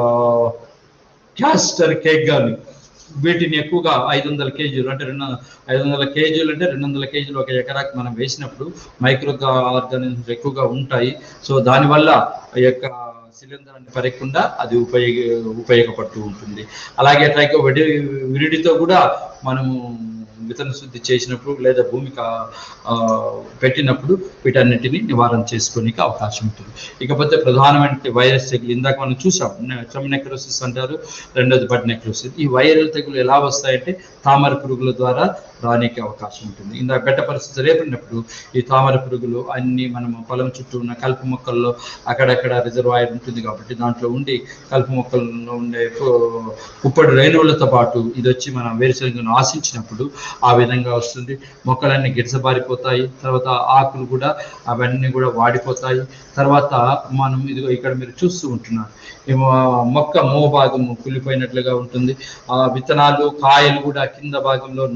క్యాస్టర్ కేక్ కానీ వీటిని ఎక్కువగా ఐదు వందల కేజీలు అంటే రెండు ఐదు వందల కేజీలు అంటే రెండు వందల కేజీలు ఒక ఎకరాకి మనం వేసినప్పుడు మైక్రో ఆర్గానిజమ్స్ ఎక్కువగా ఉంటాయి సో దానివల్ల ఈ యొక్క శిలీంధ్రాన్ని పరగకుండా అది ఉపయోగ ఉపయోగపడుతూ ఉంటుంది అలాగే ట్రైకో విడి విరిడితో కూడా మనము విత్తన శుద్ధి చేసినప్పుడు లేదా భూమికి ఆ, పెట్టినప్పుడు వీటన్నిటిని నివారణ చేసుకోనికి అవకాశం ఉంటుంది ఇకపోతే ప్రధానమైన వైరస్ తెగులు ఇందాక మనం చూసాం ట్రమ్ నెక్రోసిస్ అంటారు రెండోది బడ్ నెక్రోసిస్ ఈ వైరల్ తెగులు ఎలా వస్తాయంటే తామర పురుగుల ద్వారా రానికి అవకాశం ఉంటుంది ఇందాక బెట్ట పరిస్థితి రేపడినప్పుడు ఈ తామర పురుగులు అన్ని మనం పొలం చుట్టూ ఉన్న కలుపు మొక్కల్లో అక్కడక్కడ రిజర్వాయర్ ఉంటుంది కాబట్టి దాంట్లో ఉండి కలుపు మొక్కల్లో ఉండే పు- పుప్పటి రేణువులతో పాటు ఇది వచ్చి మన వేరుశనగను ఆశించినప్పుడు ఆ విధంగా వస్తుంది మొక్కలన్నీ గిడసబారిపోతాయి తర్వాత ఆకులు కూడా అవన్నీ కూడా వాడిపోతాయి తర్వాత మనం ఇదిగో ఇక్కడ మీరు చూస్తూ ఉంటున్నారు ఈ మొ- మొక్క మో భాగము కుళ్ళిపోయినట్లుగా ఉంటుంది ఆ విత్తనాలు కాయలు కూడా కింద భాగంలో నలుపు రంగులో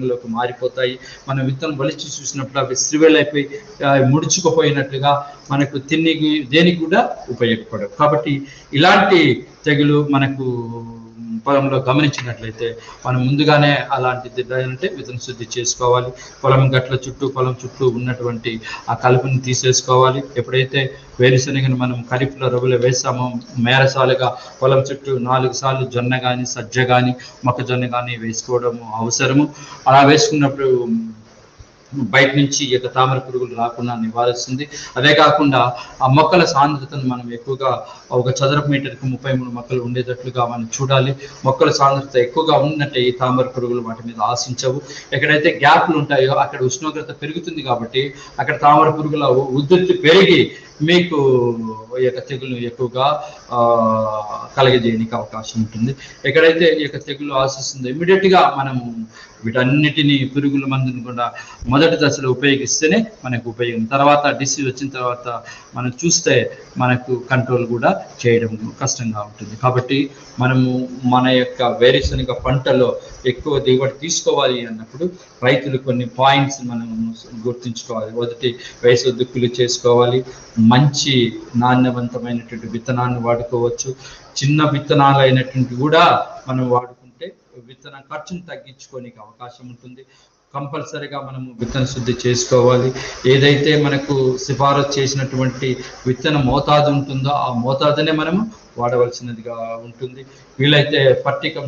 తెగుల్లోకి మారిపోతాయి మనం విత్తనం బలిచి చూసినప్పుడు అవి శ్రీవేలైపోయి ఆ, ముడుచుకుపోయినట్లుగా మనకు తిన్నికి దేనికి కూడా ఉపయోగపడవు కాబట్టి ఇలాంటి తెగులు మనకు పొలంలో గమనించినట్లయితే మనం ముందుగానే అలాంటిది అంటే విత్తన శుద్ధి చేసుకోవాలి పొలం గట్ల చుట్టూ పొలం చుట్టూ ఉన్నటువంటి ఆ కలుపుని తీసేసుకోవాలి ఎప్పుడైతే వేరుశనగను మనం కలిపులో రవ్వులో వేసామో మేరసాలుగా పొలం చుట్టూ నాలుగు సార్లు జొన్న కానీ సజ్జ కానీ మొక్కజొన్న కానీ వేసుకోవడము అవసరము అలా వేసుకున్నప్పుడు బయట నుంచి ఈ యొక్క తామర పురుగులు రాకుండా నివారిస్తుంది అదే కాకుండా ఆ మొక్కల సాంద్రతను మనం ఎక్కువగా ఒక చదరపు మీటర్కి ముప్పై మూడు మొక్కలు ఉండేటట్లుగా మనం చూడాలి మొక్కల సాంద్రత ఎక్కువగా ఉన్నట్టే ఈ తామర పురుగులు వాటి మీద ఆశించవు ఎక్కడైతే గ్యాప్లు ఉంటాయో అక్కడ ఉష్ణోగ్రత పెరుగుతుంది కాబట్టి అక్కడ తామర పురుగుల ఉ- ఉధృతి పెరిగి మీకు ఈ యొక్క తెగులు ఎక్కువగా ఆ, కలగజేయడానికి అవకాశం ఉంటుంది ఎక్కడైతే ఈ యొక్క తెగులు ఆశిస్తుందో ఇమీడియట్ గా మనము వీటన్నిటిని పురుగుల మందుని కూడా మొదటి దశలో ఉపయోగిస్తేనే మనకు ఉపయోగం తర్వాత డిసీజ్ వచ్చిన తర్వాత మనం చూస్తే మనకు కంట్రోల్ కూడా చేయడం కష్టంగా ఉంటుంది కాబట్టి మనము మన యొక్క వేరుశనగ పంటలో ఎక్కువ దిగుబడి తీసుకోవాలి అన్నప్పుడు రైతులు కొన్ని పాయింట్స్ మనం గుర్తుంచుకోవాలి మొదటి వయసు దుక్కులు చేసుకోవాలి మంచి నాణ్యవంతమైనటువంటి విత్తనాన్ని వాడుకోవచ్చు చిన్న విత్తనాలు అయినటువంటి కూడా మనం వాడుకుంటే విత్తన ఖర్చును తగ్గించుకోనికి అవకాశం ఉంటుంది కంపల్సరిగా మనము విత్తన శుద్ధి చేసుకోవాలి ఏదైతే మనకు సిఫారసు చేసినటువంటి విత్తన మోతాదు ఉంటుందో ఆ మోతాదునే మనము వాడవలసినదిగా ఉంటుంది వీలైతే పట్టికం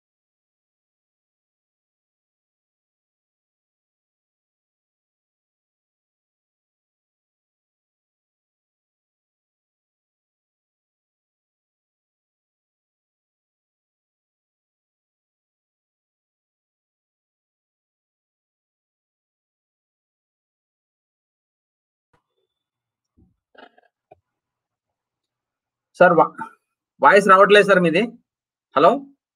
సార్ వా- వాయిస్ రావట్లేదు సార్ మీది హలో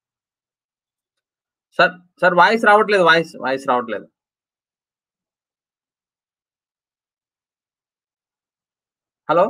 సార్ సార్ వాయిస్ రావట్లేదు వాయిస్ వాయిస్ రావట్లేదు హలో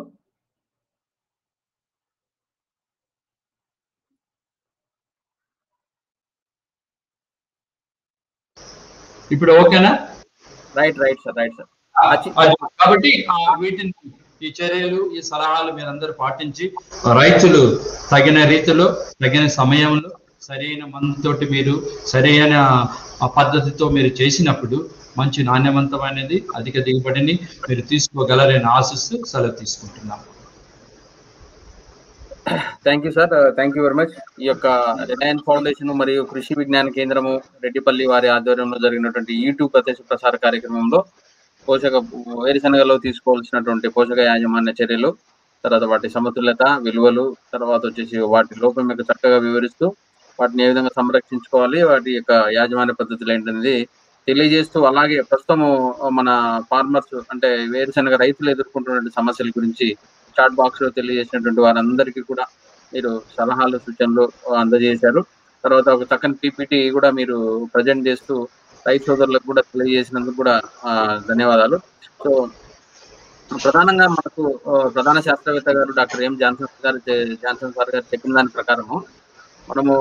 ఇప్పుడు ఓకేనా right right sir right sir అది కాబట్టి ఆ వీటిని ఈ చర్యలు ఈ సలహాలు మీరందరూ పాటించి రైతులు తగిన రీతిలో తగిన సమయంలో సరైన మందుతోటి మీరు సరైన ఆ పద్ధతితో మీరు చేసినప్పుడు మంచి నాణ్యవంతమైనది అధిక దిగుబడిని మీరు తీసుకోగలరని ఆశిస్తూ సెలవు తీసుకుంటున్నాం thank you sir thank you very much ఈ యొక్క రిలయన్స్ ఫౌండేషన్ మరియు కృషి విజ్ఞాన కేంద్రము రెడ్డిపల్లి వారి ఆధ్వర్యంలో జరిగినటువంటి యూట్యూబ్ ప్రత్యక్ష ప్రసార కార్యక్రమంలో పోషక వేరుశనగలో తీసుకోవాల్సినటువంటి పోషక యాజమాన్య చర్యలు తర్వాత వాటి సమతుల్యత విలువలు తర్వాత వచ్చేసి వాటి లోపం యొక్క చక్కగా వివరిస్తూ వాటిని ఏ విధంగా సంరక్షించుకోవాలి వాటి యొక్క యాజమాన్య పద్ధతులు ఏంటనేది తెలియజేస్తూ అలాగే ప్రస్తుతము మన ఫార్మర్స్ అంటే వేరుశనగ రైతులు ఎదుర్కొంటున్నటువంటి సమస్యల గురించి చాట్ బాక్స్ లో తెలియజేసినటువంటి వారందరికీ కూడా మీరు సలహాలు సూచనలు అందజేశారు తర్వాత ఒక చక్కని పీపీటీ కూడా మీరు ప్రజెంట్ చేస్తూ రైతు సోదరులకు కూడా తెలియజేసినందుకు కూడా ఆ, ధన్యవాదాలు సో ప్రధానంగా మనకు ఆ, ప్రధాన శాస్త్రవేత్త గారు డాక్టర్ ఎం జాన్సన్ గారు చే- జాన్సన్ సార్ గారు చెప్పిన దాని ప్రకారము మనము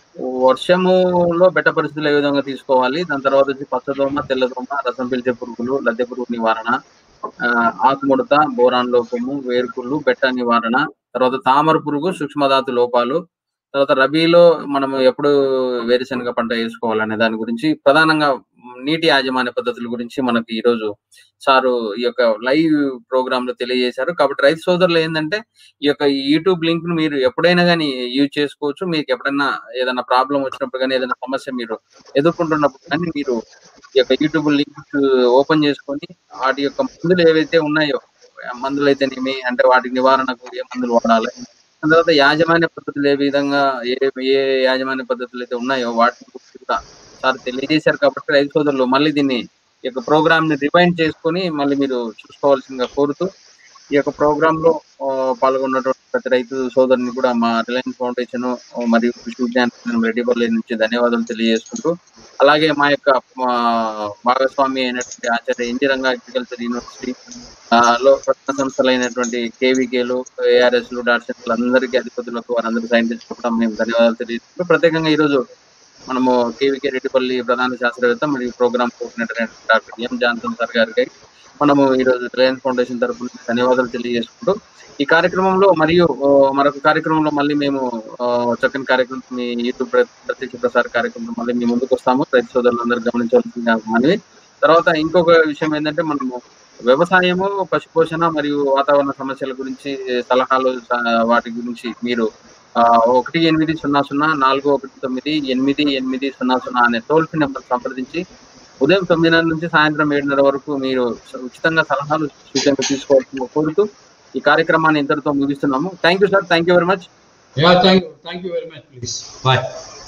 వర్షములో బెట్ట పరిస్థితులు ఏ విధంగా తీసుకోవాలి దాని తర్వాత వచ్చి పచ్చదోమ తెల్లదోమ రసం పీల్చే పురుగులు లద్దె పురుగు నివారణ ఆ, ఆకుముడత బోరాన్ లోపము వేరుకుళ్ళు బెట్ట నివారణ తర్వాత తామర పురుగు సూక్ష్మధాతు లోపాలు తర్వాత రబీలో మనం ఎప్పుడు వేరుశనగ పంట వేసుకోవాలనే దాని గురించి ప్రధానంగా నీటి యాజమాన్య పద్ధతుల గురించి మనకి ఈ రోజు సారు ఈ యొక్క లైవ్ ప్రోగ్రామ్ లో తెలియజేశారు కాబట్టి రైతు సోదరులు ఏంటంటే ఈ యొక్క యూట్యూబ్ లింక్ ను మీరు ఎప్పుడైనా కానీ యూజ్ చేసుకోవచ్చు మీకు ఎప్పుడైనా ఏదైనా ప్రాబ్లం వచ్చినప్పుడు కానీ ఏదైనా సమస్య మీరు ఎదుర్కొంటున్నప్పుడు కానీ మీరు ఈ యొక్క యూట్యూబ్ లింక్ ఓపెన్ చేసుకొని వాటి యొక్క మందులు ఏవైతే ఉన్నాయో మందులు అయితేనేమి అంటే వాటి నివారణకు ఏ మందులు వాడాలి దాని తర్వాత యాజమాన్య పద్ధతులు ఏ విధంగా ఏ ఏ యాజమాన్య పద్ధతులు అయితే ఉన్నాయో వాటి గురించి కూడా సార్ తెలియజేశారు కాబట్టి రైతు సోదరులు మళ్ళీ దీన్ని ఈ యొక్క ప్రోగ్రామ్ ని రివైండ్ చేసుకొని మళ్ళీ మీరు చూసుకోవాల్సిందిగా కోరుతూ ఈ యొక్క ప్రోగ్రామ్ లో ఆ, పాల్గొన్నటువంటి ప్రతి రైతు సోదరుని కూడా మా రిలయన్స్ ఫౌండేషన్ మరియు కృషి విజ్ఞాన కేంద్రం రెడ్డిపల్లి నుంచి ధన్యవాదాలు తెలియజేసుకుంటూ అలాగే మా యొక్క మా భాగస్వామి అయినటువంటి Acharya N G Ranga agriculture university ఆ, లో ప్రధాన సంస్థలైనటువంటి కేవీకేలు ఏఆర్ఎస్ లు డాట్సెన్లు అందరికీ అధిపతులకు వారందరూ సైంటిస్టులకు కూడా మేము ధన్యవాదాలు తెలియజేస్తూ ప్రత్యేకంగా ఈరోజు మనము కేవీకే రెడ్డిపల్లి ప్రధాన శాస్త్రవేత్త మరియు programme coordinator doctor M Johnson sir గారికి మనము ఈరోజు రిలయన్స్ ఫౌండేషన్ తరఫున ధన్యవాదాలు తెలియజేసుకుంటూ ఈ కార్యక్రమంలో మరియు ఆ, మరొక కార్యక్రమంలో మళ్ళీ మేము ఆ, చక్కని కార్యక్రమం మీ యూట్యూబ్ ప్ర- ప్రత్యక్ష ప్రసార కార్యక్రమం మళ్ళీ మీ ముందుకు వస్తాము రైతు సోదరులందరూ గమనించవలసిందిగా మనవి తర్వాత ఇంకొక విషయం ఏంటంటే మనము వ్యవసాయము పశుపోషణ మరియు వాతావరణ సమస్యల గురించి సలహాలు స- వాటి గురించి మీరు ఆ, ఒకటి ఎనిమిది సున్నా సున్నా నాలుగు ఒకటి తొమ్మిది ఎనిమిది ఎనిమిది సున్నా సున్నా అనే టోల్ ఫ్రీ నెంబర్ సంప్రదించి ఉదయం తొమ్మిదిన్నర నుంచి సాయంత్రం ఏడున్నర వరకు మీరు ఉచితంగా సలహాలు సూచనలు తీసుకోవాల్సిన కోరుతూ ఈ కార్యక్రమాన్ని ఇంతటితో ముగిస్తున్నాము thank you sir thank you very much Yeah, thank you. Thank you very much, please. Bye.